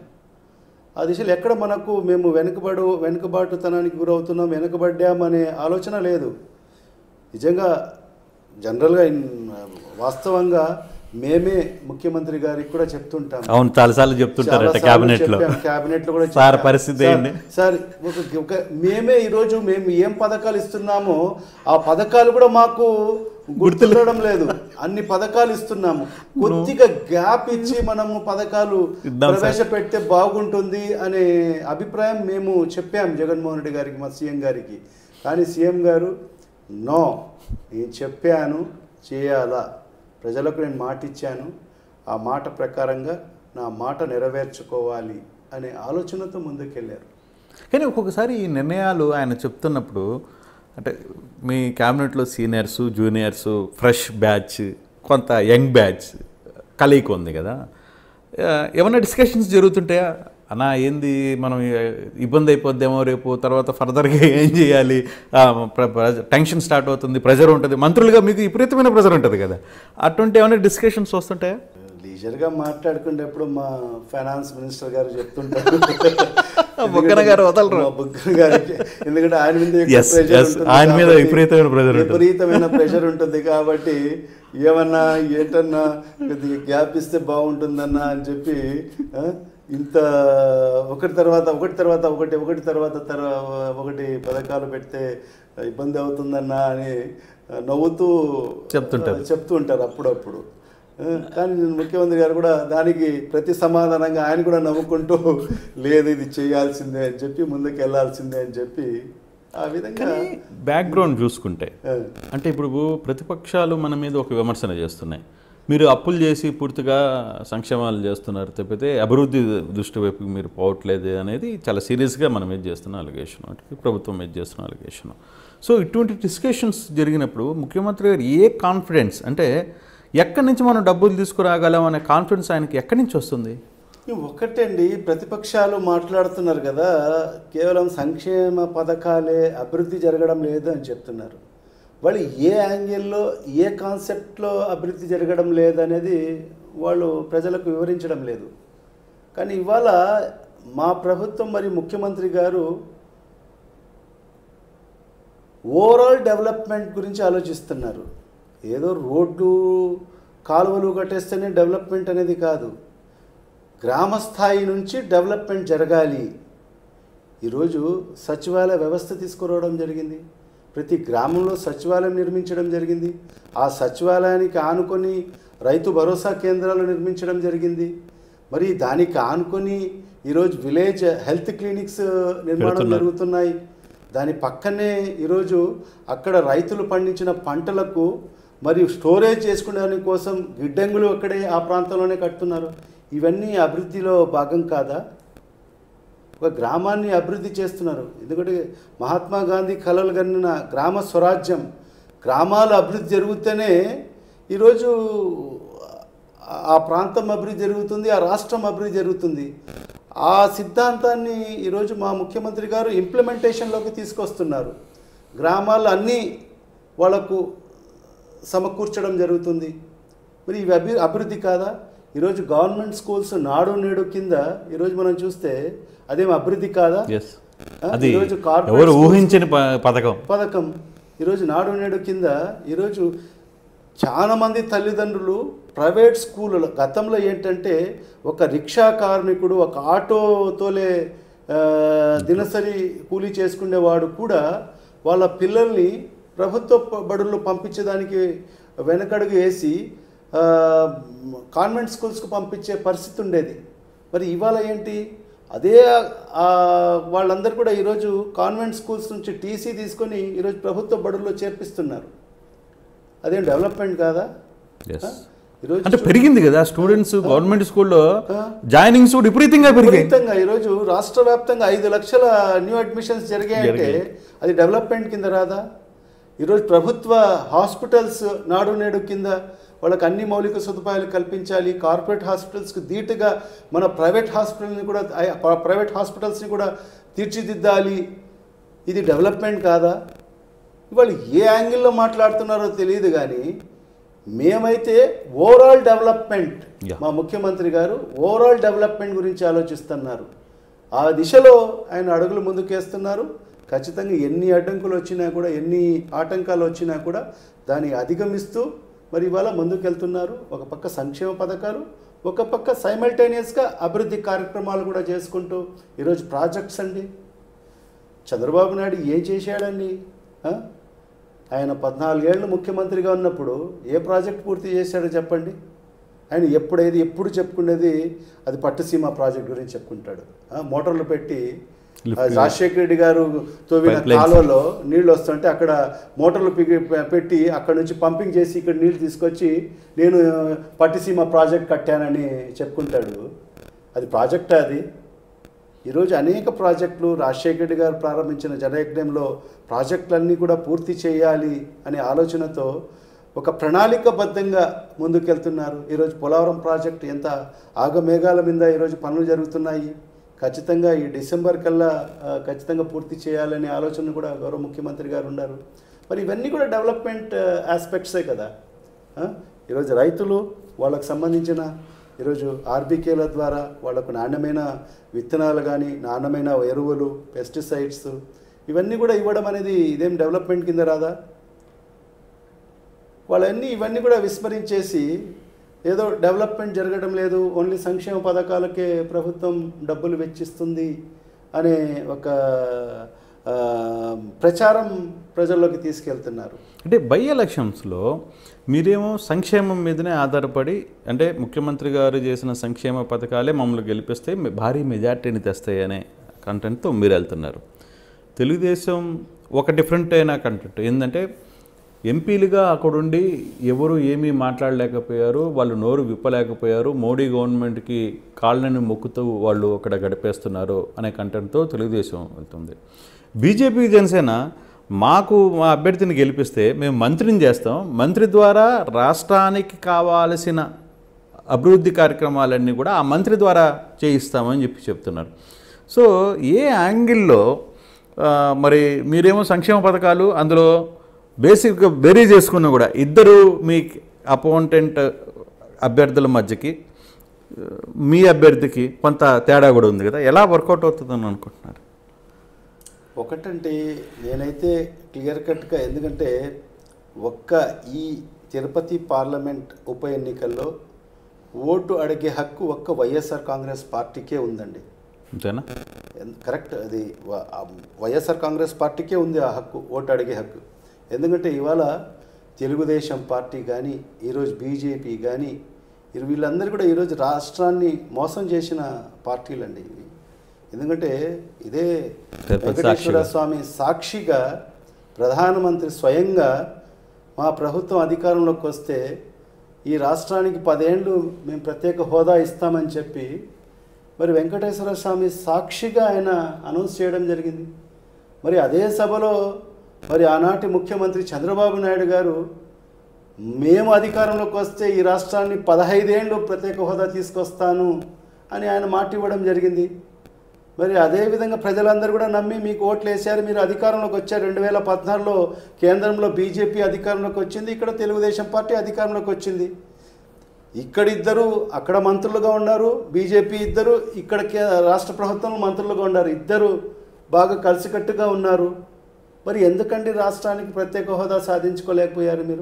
ఆ దిశలో ఎక్కడ మనకు మేము వెనుకబడు వెనుకబాటుతనానికి గురవుతున్నాం వెనుకబడ్డామనే ఆలోచన లేదు నిజంగా జనరల్గా ఇన్- వాస్తవంగా మేమే ముఖ్యమంత్రి గారికి కూడా చెప్తుంటాం అవును చాలాసార్లు చెప్తుంటారట క్యాబినెట్ లో క్యాబినెట్ లో కూడా సార్ చెప్పాం. పరిస్థితి సార్- ఏంటి? సార్ ఒక ఒక మేమే ఈరోజు మేము ఏం పథకాలు ఇస్తున్నామో ఆ పథకాలు కూడా మాకు గుర్తుండడం లేదు అన్ని పథకాలు ఇస్తున్నాము కొద్దిగా గ్యాప్ ఇచ్చి మనము పథకాలు ఇద్దాం సార్. ప్రవేశపెడితే బాగుంటుంది అనే అభిప్రాయం మేము చెప్పాం జగన్మోహన్ రెడ్డి గారికి మా సీఎం గారికి కానీ సీఎం గారు నో నేను చెప్పాను చేయాలా ప్రజలకు నేను మాట ఇచ్చాను ఆ మాట ప్రకారంగా నా మాట నెరవేర్చుకోవాలి అనే ఆలోచనతో ముందుకెళ్ళారు కానీ ఒక్కొక్కసారి ఈ నిర్ణయాలు ఆయన చెప్తున్నప్పుడు అంటే మీ క్యాబినెట్లో సీనియర్స్ జూనియర్స్ ఫ్రెష్ బ్యాచ్ కొంత యంగ్ బ్యాచ్ కలయిక ఉంది కదా ఆ, ఏమన్నా డిస్కషన్స్ జరుగుతుంటాయా అన్నా ఏంది మనం ఇబ్బంది అయిపోద్దేమో రేపు తర్వాత ఫర్దర్గా ఏం చేయాలి ఆ, ప్ర- ప్ర- టెన్షన్ స్టార్ట్ అవుతుంది ప్రెజర్ ఉంటుంది మంత్రులుగా మీకు విపరీతమైన ప్రెజర్ ఉంటుంది కదా అటువంటి ఏమైనా డిస్కషన్స్ వస్తుంటాయా లీజర్గా మాట్లాడుకునేటప్పుడు మా ఫైనాన్స్ మినిస్టర్ గారు చెప్తుంటారు బుగ్గన గారు వదలరు. మా బుగ్గన గారికి ఎందుకంటే ఆయన మీద ఎక్కువ Yes, pressure yes. ఉంటుంది ఆయన మీద కాబట్టి విపరీతమైన pressure ఉంటుంది. విపరీతమైన ప్రెషర్ ఉంటుంది కాబట్టి ఏమన్నా ఏంటన్నా కొద్దిగా గ్యాప్ ఇస్తే బాగుంటుందన్నా అని చెప్పి ఆ, ఇంత ఒకటి తర్వాత ఒకటి తర్వాత ఒకటి ఒకటి తర్వాత తర్వా- ఒకటి పథకాలు పెడితే ఇబ్బంది అవుతుందన్నా అని నవ్వుతూ చెప్తుంటారు. చెప్తూ ఉంటారు అప్పుడప్పుడు ఆ, కానీ ముఖ్యమంత్రి గారు కూడా దానికి ప్రతి సమాధానంగా ఆయన కూడా నవ్వుకుంటూ లేదు ఇది చేయాల్సిందే అని చెప్పి ముందుకు వెళ్ళాల్సిందే అని చెప్పి ఆ విధంగా కానీ బ్యాక్గ్రౌండ్ చూసుకుంటే ఆ, అంటే ఇప్పుడు ప్రతిపక్షాలు మన మీద ఒక విమర్శన చేస్తున్నాయి మీరు అప్పులు చేసి పూర్తిగా సంక్షేమాలు చేస్తున్నారు తప్పితే అభివృద్ధి దృష్టి వైపు మీరు పోవట్లేదు అనేది చాలా సీరియస్గా మనం మీద చేస్తున్న అలిగేషన్ అంటే ప్రభుత్వం మీద చేస్తున్న అలిగేషన్ సో ఇటువంటి డిస్కషన్స్ జరిగినప్పుడు ముఖ్యమంత్రి గారు ఏ కాన్ఫిడెన్స్ అంటే ఎక్కడి నుంచి మనం డబ్బులు తీసుకురాగలం అనే కాన్ఫిడెన్స్ ఆయనకి ఎక్కడి నుంచి వస్తుంది ఒకటండి ప్రతిపక్షాలు మాట్లాడుతున్నారు కదా కేవలం సంక్షేమ పథకాలే అభివృద్ధి జరగడం లేదు అని చెప్తున్నారు వాళ్ళు ఏ యాంగిల్లో ఏ కాన్సెప్ట్లో అభివృద్ధి జరగడం లేదనేది వాళ్ళు ప్రజలకు వివరించడం లేదు కానీ ఇవాళ మా ప్రభుత్వం మరి ముఖ్యమంత్రి గారు ఓవరాల్ డెవలప్మెంట్ గురించి ఆలోచిస్తున్నారు ఏదో రోడ్లు కాలువలు కట్టేస్తేనే డెవలప్మెంట్ అనేది కాదు గ్రామ స్థాయి నుంచి డెవలప్మెంట్ జరగాలి ఈరోజు సచివాలయ వ్యవస్థ తీసుకురావడం జరిగింది ప్రతి గ్రామంలో సచివాలయం నిర్మించడం జరిగింది ఆ సచివాలయానికి ఆనుకొని రైతు భరోసా కేంద్రాలు నిర్మించడం జరిగింది మరి దానికి ఆనుకొని ఈరోజు విలేజ్ హెల్త్ క్లినిక్స్ నిర్మాణం పెడుతున్నారు. జరుగుతున్నాయి దాని పక్కనే ఈరోజు అక్కడ రైతులు పండించిన పంటలకు మరియు స్టోరేజ్ చేసుకునే కోసం గిడ్డంగులు అక్కడే ఆ ప్రాంతంలోనే కడుతున్నారు ఇవన్నీ అభివృద్ధిలో భాగం కాదా ఒక గ్రామాన్ని అభివృద్ధి చేస్తున్నారు ఎందుకంటే మహాత్మా గాంధీ కలలు కనిన గ్రామ స్వరాజ్యం గ్రామాల అభివృద్ధి జరిగితేనే ఈరోజు ఆ ప్రాంతం అభివృద్ధి జరుగుతుంది ఆ రాష్ట్రం అభివృద్ధి జరుగుతుంది ఆ సిద్ధాంతాన్ని ఈరోజు మా ముఖ్యమంత్రి గారు ఇంప్లిమెంటేషన్లోకి తీసుకొస్తున్నారు గ్రామాలు అన్నీ వాళ్ళకు సమకూర్చడం జరుగుతుంది మరి ఇవి అభి అభివృద్ధి కాదా ఈరోజు గవర్నమెంట్ స్కూల్స్ నాడు నేడు కింద ఈరోజు మనం చూస్తే అదేం అభివృద్ధి కాదా ఎస్ ఆ, అది ఈరోజు కార్పొరేట్ ఎవరు స్కూల్స్- ఊహించని ప- పథకం పథకం ఈరోజు నాడు నేడు కింద ఈరోజు చాలా మంది తల్లిదండ్రులు ప్రైవేట్ స్కూళ్ళలో గతంలో ఏంటంటే ఒక రిక్షా కార్మికుడు ఒక ఆటో తోలే ఆ, దినసరి కూలీ చేసుకునేవాడు కూడా వాళ్ళ పిల్లల్ని ప్రభుత్వ ప- బడుల్లో పంపించేదానికి వెనకడుగు వేసి ఆ, కాన్వెంట్ స్కూల్స్కి పంపించే పరిస్థితి ఉండేది మరి ఇవాళ ఏంటి అదే ఆ, వాళ్ళందరూ కూడా ఈరోజు కాన్వెంట్ స్కూల్స్ నుంచి టీసీ తీసుకొని ఈరోజు ప్రభుత్వ బడుల్లో చేర్పిస్తున్నారు అదేం డెవలప్మెంట్ కాదా Yes. ఆ? ఈరోజు అంటే పెరిగింది కదా స్టూడెంట్స్ గవర్నమెంట్ స్కూల్లో ఆ. జాయినింగ్స్ కూడా విపరీతంగా పెరిగాయి విపరీతంగా ఈరోజు రాష్ట్ర వ్యాప్తంగా ఐదు లక్షల న్యూ అడ్మిషన్స్ జరిగాయంటే జరిగాయి. అది డెవలప్మెంట్ కింద రాదా ఈరోజు ప్రభుత్వ హాస్పిటల్స్ నాడు నేడు కింద వాళ్ళకి అన్ని మౌలిక సదుపాయాలు కల్పించాలి కార్పొరేట్ హాస్పిటల్స్కి ధీటుగా మన ప్రైవేట్ హాస్పిటల్ని కూడా ఐ- ప్రైవేట్ హాస్పిటల్స్ని కూడా తీర్చిదిద్దాలి ఇది డెవలప్మెంట్ కాదా ఇవాళ ఏ యాంగిల్లో మాట్లాడుతున్నారో తెలియదు కానీ మేమైతే ఓవరాల్ డెవలప్మెంట్ Yeah. మా ముఖ్యమంత్రి గారు ఓవరాల్ డెవలప్మెంట్ గురించి ఆలోచిస్తున్నారు ఆ దిశలో ఆయన అడుగులు ముందుకేస్తున్నారు ఖచ్చితంగా ఎన్ని అడ్డంకులు వచ్చినా కూడా ఎన్ని ఆటంకాలు వచ్చినా కూడా దాన్ని అధిగమిస్తూ మరి ఇవాళ ముందుకెళ్తున్నారు ఒక పక్క సంక్షేమ పథకాలు ఒక పక్క సైమల్టేనియస్గా అభివృద్ధి కార్యక్రమాలు కూడా చేసుకుంటూ ఈరోజు ప్రాజెక్ట్స్ అండి చంద్రబాబు నాయుడు ఏం చేశాడండి ఆ? ఆయన పద్నాలుగేళ్ళు ముఖ్యమంత్రిగా ఉన్నప్పుడు ఏ ప్రాజెక్ట్ పూర్తి చేశాడో చెప్పండి ఆయన ఎప్పుడైతే ఎప్పుడు చెప్పుకునేది అది పట్టుసీమ ప్రాజెక్ట్ గురించి చెప్పుకుంటాడు ఆ, మోటార్లు పెట్టి ఆ, రాజశేఖర రెడ్డి గారు తోవిన Pipelines. కాలువలో నీళ్ళు వస్తుంటే అక్కడ మోటార్లు పిగి పెట్టి అక్కడ నుంచి పంపింగ్ చేసి ఇక్కడ నీళ్ళు తీసుకొచ్చి నేను పట్టిసీమ ప్రాజెక్ట్ కట్టానని చెప్పుకుంటాడు అది ప్రాజెక్ట్ అది ఈరోజు అనేక ప్రాజెక్టులు రాజశేఖర రెడ్డి గారు ప్రారంభించిన జనయజ్ఞంలో ప్రాజెక్టులన్నీ కూడా పూర్తి చేయాలి అనే ఆలోచనతో ఒక ప్రణాళికబద్ధంగా ముందుకెళ్తున్నారు ఈరోజు పోలవరం ప్రాజెక్టు ఎంత ఆగమేఘాల మీద ఈరోజు పనులు జరుగుతున్నాయి ఖచ్చితంగా ఈ డిసెంబర్ కల్లా ఆ, ఖచ్చితంగా పూర్తి చేయాలనే ఆలోచన కూడా గౌరవ ముఖ్యమంత్రి గారు ఉన్నారు మరి ఇవన్నీ కూడా డెవలప్మెంట్ ఆస్పెక్ట్సే కదా ఆ? ఈరోజు రైతులు వాళ్ళకు సంబంధించిన ఈరోజు ఆర్బీకేల ద్వారా వాళ్ళకు నాణ్యమైన విత్తనాలు కానీ నాణ్యమైన ఎరువులు పెస్టిసైడ్స్ ఇవన్నీ కూడా ఇవ్వడం అనేది ఇదేం డెవలప్మెంట్ కింద రాదా వాళ్ళన్నీ ఇవన్నీ కూడా విస్మరించేసి ఏదో డెవలప్మెంట్ జరగడం లేదు ఓన్లీ సంక్షేమ పథకాలకే ప్రభుత్వం డబ్బులు వెచ్చిస్తుంది అనే ఒక ఆ, ప్రచారం ప్రజల్లోకి తీసుకెళ్తున్నారు అంటే బై ఎలక్షన్స్లో మీరేమో సంక్షేమం మీదనే ఆధారపడి అంటే ముఖ్యమంత్రి గారు చేసిన సంక్షేమ పథకాలే మమ్మల్ని గెలిపిస్తే మె- భారీ మెజార్టీని తెస్తాయి అనే కంటెంట్తో మీరు వెళ్తున్నారు తెలుగుదేశం ఒక డిఫరెంట్ అయిన కంటెంట్ ఏంటంటే ఎంపీలుగా అక్కడుండి ఎవరు ఏమీ మాట్లాడలేకపోయారు వాళ్ళు నోరు విప్పలేకపోయారు మోడీ గవర్నమెంట్కి కాళ్ళని మొక్కుతూ వాళ్ళు అక్కడ గడిపేస్తున్నారు అనే కంటెంట్తో తెలుగుదేశం వెళ్తుంది బీజేపీ జనసేన మాకు మా అభ్యర్థిని గెలిపిస్తే మేము మంత్రిని చేస్తాం మంత్రి ద్వారా రాష్ట్రానికి కావాల్సిన అభివృద్ధి కార్యక్రమాలన్నీ కూడా ఆ మంత్రి ద్వారా చేయిస్తామని చెప్పి చెప్తున్నారు సో ఏ యాంగిల్లో ఆ, మరి మీరేమో సంక్షేమ పథకాలు అందులో బేసిక్గా బెరీ చేసుకున్నా కూడా ఇద్దరు మీ అపౌంటెంట్ అభ్యర్థుల మధ్యకి ఆ, మీ అభ్యర్థికి కొంత తేడా కూడా ఉంది కదా ఎలా వర్కౌట్ అవుతుందని అనుకుంటున్నారు ఒకటంటే నేనైతే క్లియర్ కట్గా ఎందుకంటే ఒక్క ఈ తిరుపతి పార్లమెంట్ ఉప ఎన్నికల్లో ఓటు అడిగే హక్కు ఒక్క వైఎస్ఆర్ కాంగ్రెస్ పార్టీకే ఉందండి అంతేనా ఎన్- కరెక్ట్ అది వ- ఆ వైఎస్ఆర్ కాంగ్రెస్ పార్టీకే ఉంది ఆ హక్కు ఓటు అడిగే హక్కు ఎందుకంటే ఇవాళ తెలుగుదేశం పార్టీ కానీ ఈరోజు బీజేపీ కానీ ఇరు వీళ్ళందరూ కూడా ఈరోజు రాష్ట్రాన్ని మోసం చేసిన పార్టీలండి ఇవి ఎందుకంటే ఇదే తిరుపతి వెంకటేశ్వర సాక్షిగా. స్వామి సాక్షిగా ప్రధానమంత్రి స్వయంగా మా ప్రభుత్వం అధికారంలోకి వస్తే ఈ రాష్ట్రానికి పదేళ్ళు మేము ప్రత్యేక హోదా ఇస్తామని చెప్పి మరి వెంకటేశ్వర స్వామి సాక్షిగా ఆయన అనౌన్స్ చేయడం జరిగింది మరి అదే సభలో మరి ఆనాటి ముఖ్యమంత్రి చంద్రబాబు నాయుడు గారు మేము అధికారంలోకి వస్తే ఈ రాష్ట్రాన్ని పదహైదేళ్ళు ప్రత్యేక హోదా తీసుకొస్తాను అని ఆయన మాట ఇవ్వడం జరిగింది మరి అదే విధంగా ప్రజలందరూ కూడా నమ్మి మీకు ఓట్లు వేశారు మీరు అధికారంలోకి వచ్చారు రెండు వేల పద్నాలుగులో కేంద్రంలో బీజేపీ అధికారంలోకి వచ్చింది ఇక్కడ తెలుగుదేశం పార్టీ అధికారంలోకి వచ్చింది ఇక్కడ ఇద్దరు అక్కడ మంత్రులుగా ఉన్నారు బీజేపీ ఇద్దరు ఇక్కడ కే- రాష్ట్ర ప్రభుత్వంలో మంత్రులుగా ఉన్నారు ఇద్దరు బాగా కలిసికట్టుగా ఉన్నారు మరి ఎందుకండి రాష్ట్రానికి ప్రత్యేక హోదా సాధించుకోలేకపోయారు మీరు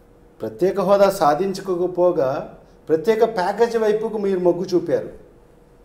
ప్రత్యేక హోదా సాధించుకోకపోగా ప్రత్యేక ప్యాకేజీ వైపుకు మీరు మొగ్గు చూపారు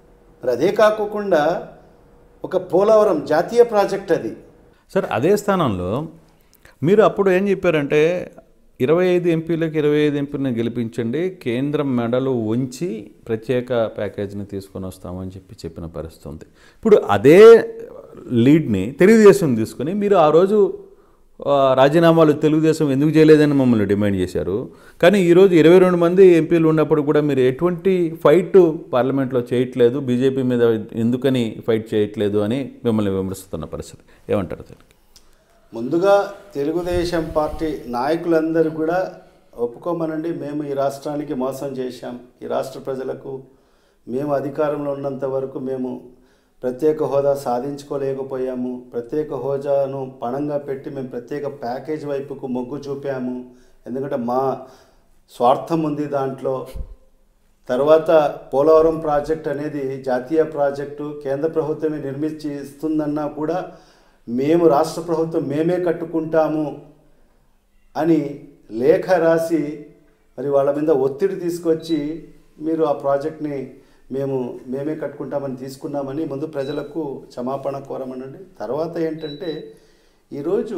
మరి అదే కాకోకుండా ఒక పోలవరం జాతీయ ప్రాజెక్ట్ అది సార్ అదే స్థానంలో మీరు అప్పుడు ఏం చెప్పారంటే ఇరవై ఐదు ఎంపీలకు ఇరవై ఐదు ఎంపీలను గెలిపించండి కేంద్రం మెడలు ఉంచి ప్రత్యేక ప్యాకేజీని తీసుకొని వస్తామని చెప్పి చెప్పిన పరిస్థితి ఉంది ఇప్పుడు అదే లీడ్ని తెలుగుదేశం తీసుకొని మీరు ఆ రోజు ఆ, రాజీనామాలు తెలుగుదేశం ఎందుకు చేయలేదని మమ్మల్ని డిమాండ్ చేశారు కానీ ఈరోజు ఇరవై రెండు మంది ఎంపీలు ఉన్నప్పుడు కూడా మీరు ఎటువంటి ఫైట్ పార్లమెంట్లో చేయట్లేదు బీజేపీ మీద ఎందుకని ఫైట్ చేయట్లేదు అని మిమ్మల్ని విమర్శిస్తున్న పరిస్థితి ఏమంటారు దానికి ముందుగా తెలుగుదేశం పార్టీ నాయకులందరూ కూడా ఒప్పుకోమనండి మేము ఈ రాష్ట్రానికి మోసం చేశాం ఈ రాష్ట్ర ప్రజలకు మేము అధికారంలో ఉన్నంత వరకు మేము ప్రత్యేక హోదా సాధించుకోలేకపోయాము ప్రత్యేక హోదాను పణంగా పెట్టి మేము ప్రత్యేక ప్యాకేజ్ వైపుకు మొగ్గు చూపాము ఎందుకంటే మా స్వార్థం ఉంది దాంట్లో తర్వాత పోలవరం ప్రాజెక్ట్ అనేది జాతీయ ప్రాజెక్టు కేంద్ర ప్రభుత్వమే నిర్మించి ఇస్తుందన్నా కూడా మేము రాష్ట్ర ప్రభుత్వం మేమే కట్టుకుంటాము అని లేఖ రాసి మరి వాళ్ళ మీద ఒత్తిడి తీసుకొచ్చి మీరు ఆ ప్రాజెక్ట్ని మేము మేమే కట్టుకుంటామని తీసుకున్నామని ముందు ప్రజలకు క్షమాపణ కోరమనండి తర్వాత ఏంటంటే ఈరోజు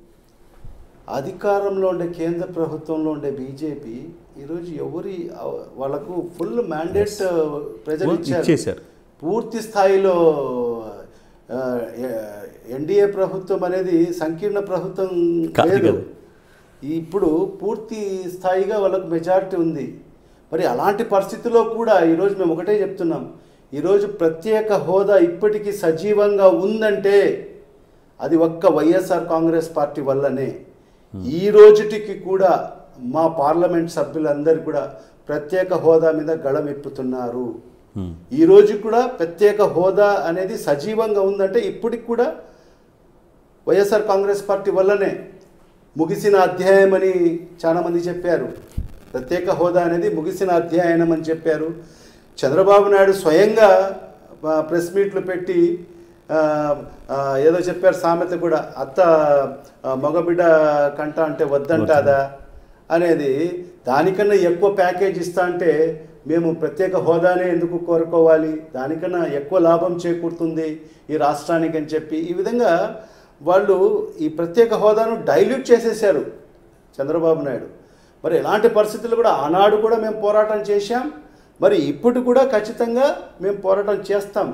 అధికారంలో ఉండే కేంద్ర ప్రభుత్వంలో ఉండే బీజేపీ ఈరోజు ఎవరి వాళ్ళకు ఫుల్ మ్యాండేట్ ప్రజలు ఇచ్చారు ఇచ్చేశారు పూర్తి స్థాయిలో ఆ, ఎన్డీఏ ప్రభుత్వం అనేది సంకీర్ణ ప్రభుత్వం కాదు లేదు కదా. ఇప్పుడు పూర్తి స్థాయిగా వాళ్ళకు మెజారిటీ ఉంది మరి అలాంటి పరిస్థితిలో కూడా ఈరోజు మేము ఒకటే చెప్తున్నాం ఈరోజు ప్రత్యేక హోదా ఇప్పటికీ సజీవంగా ఉందంటే అది ఒక్క వైఎస్ఆర్ కాంగ్రెస్ పార్టీ వల్లనే ఈ రోజుటికి కూడా మా పార్లమెంట్ సభ్యులందరూ కూడా ప్రత్యేక హోదా మీద గళమెప్పుతున్నారు హ్మ్. ఈ రోజు కూడా ప్రత్యేక హోదా అనేది సజీవంగా ఉందంటే ఇప్పటికి కూడా వైఎస్ఆర్ కాంగ్రెస్ పార్టీ వల్లనే ముగిసిన అధ్యాయం అని చాలామంది చెప్పారు ప్రత్యేక హోదా అనేది ముగిసిన అధ్యాయనం అని చెప్పారు చంద్రబాబు నాయుడు స్వయంగా ఆ, ప్రెస్ మీట్లు పెట్టి ఆ, ఆ, ఏదో చెప్పారు సామెత కూడా అత్త ఆ, మగబిడ్డ కంట అంటే వద్దంటాదా అనేది దానికన్నా ఎక్కువ ప్యాకేజ్ ఇస్తా అంటే మేము ప్రత్యేక హోదానే ఎందుకు కోరుకోవాలి దానికన్నా ఎక్కువ లాభం చేకూరుతుంది ఈ రాష్ట్రానికి అని చెప్పి ఈ విధంగా వాళ్ళు ఈ ప్రత్యేక హోదాను డైల్యూట్ చేసేసారు చంద్రబాబు నాయుడు మరి ఎలాంటి పరిస్థితులు కూడా ఆనాడు కూడా మేము పోరాటం చేశాం మరి ఇప్పుడు కూడా ఖచ్చితంగా మేము పోరాటం చేస్తాం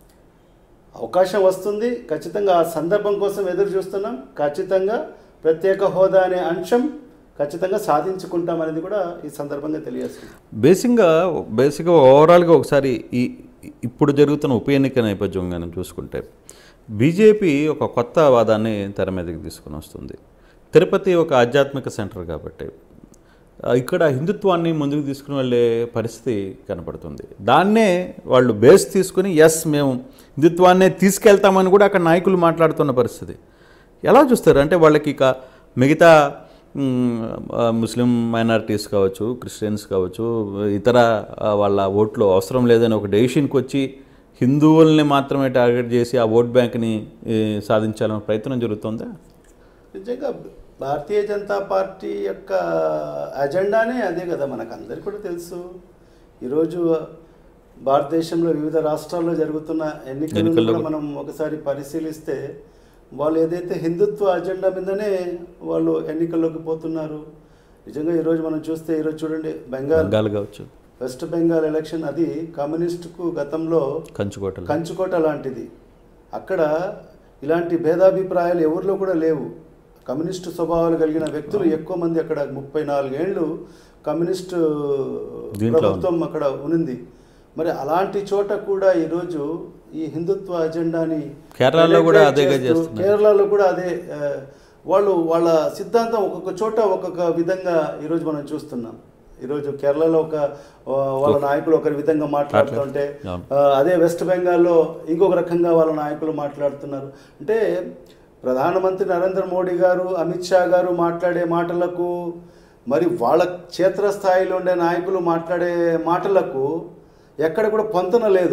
అవకాశం వస్తుంది ఖచ్చితంగా ఆ సందర్భం కోసం ఎదురు చూస్తున్నాం ఖచ్చితంగా ప్రత్యేక హోదా అనే అంశం ఖచ్చితంగా సాధించుకుంటాం అనేది కూడా ఈ సందర్భంగా తెలియజేస్తుంది బేసిక్గా బేసిక్గా ఓవరాల్గా ఒకసారి ఈ ఇప్పుడు జరుగుతున్న ఉప ఎన్నిక నేపథ్యం మనం చూసుకుంటే బీజేపీ ఒక కొత్త వాదాన్ని తెర మీదకి తీసుకుని వస్తుంది తిరుపతి ఒక ఆధ్యాత్మిక సెంటర్ కాబట్టి ఆ, ఇక్కడ హిందుత్వాన్ని ముందుకు తీసుకుని వెళ్ళే పరిస్థితి కనపడుతుంది దాన్నే వాళ్ళు బేస్ తీసుకుని ఎస్ మేము హిందుత్వాన్నే తీసుకెళ్తామని కూడా అక్కడ నాయకులు మాట్లాడుతున్న పరిస్థితి ఎలా చూస్తారు అంటే వాళ్ళకి ఇక మిగతా మ్, ఆ, ముస్లిం మైనారిటీస్ కావచ్చు క్రిస్టియన్స్ కావచ్చు ఇతర ఆ, వాళ్ళ ఓట్లు అవసరం లేదని ఒక డెసిషన్కి వచ్చి హిందువుల్ని మాత్రమే టార్గెట్ చేసి ఆ ఓట్ బ్యాంక్ని ఏ, సాధించాలనే ప్రయత్నం జరుగుతుందా నిజంగా భారతీయ జనతా పార్టీ యొక్క అజెండానే అదే కదా మనకు అందరికీ కూడా తెలుసు ఈరోజు భారతదేశంలో వివిధ రాష్ట్రాల్లో జరుగుతున్న ఎన్నికలను ఎన్నికల్లో కూడా మనం ఒకసారి పరిశీలిస్తే వాళ్ళు ఏదైతే హిందుత్వ అజెండా మీదనే వాళ్ళు ఎన్నికల్లోకి పోతున్నారు నిజంగా ఈరోజు మనం చూస్తే ఈరోజు చూడండి బెంగాల్ బెంగాల్ కావచ్చు వెస్ట్ బెంగాల్ ఎలక్షన్ అది కమ్యూనిస్టుకు గతంలో కంచుకోటలు కంచుకోట లాంటిది అక్కడ ఇలాంటి భేదాభిప్రాయాలు ఎవరిలో కూడా లేవు కమ్యూనిస్టు స్వభావాలు కలిగిన వ్యక్తులు ఎక్కువ మంది అక్కడ ముప్పై నాలుగేళ్లు కమ్యూనిస్టు దీంట్లో ప్రభుత్వం అక్కడ ఉంది మరి అలాంటి చోట కూడా ఈరోజు ఈ హిందుత్వ అజెండాని కేరళలో కూడా penetrate అదేగా చేస్తూ, చేస్తున్నారు. కేరళలో కూడా అదే ఆ, వాళ్ళు వాళ్ళ సిద్ధాంతం ఒక్కొక్క చోట ఒక్కొక్క విధంగా ఈరోజు మనం చూస్తున్నాం ఈరోజు కేరళలో ఒక ఆ, వాళ్ళ నాయకులు ఒకరి విధంగా మాట్లాడుతుంటే అవును. ఆ, అదే వెస్ట్ బెంగాల్లో ఇంకొక రకంగా వాళ్ళ నాయకులు మాట్లాడుతున్నారు అంటే ప్రధానమంత్రి నరేంద్ర మోడీ గారు అమిత్ షా గారు మాట్లాడే మాటలకు మరి వాళ్ళ క్షేత్రస్థాయిలో ఉండే నాయకులు మాట్లాడే మాటలకు ఎక్కడ కూడా పొంతన లేదు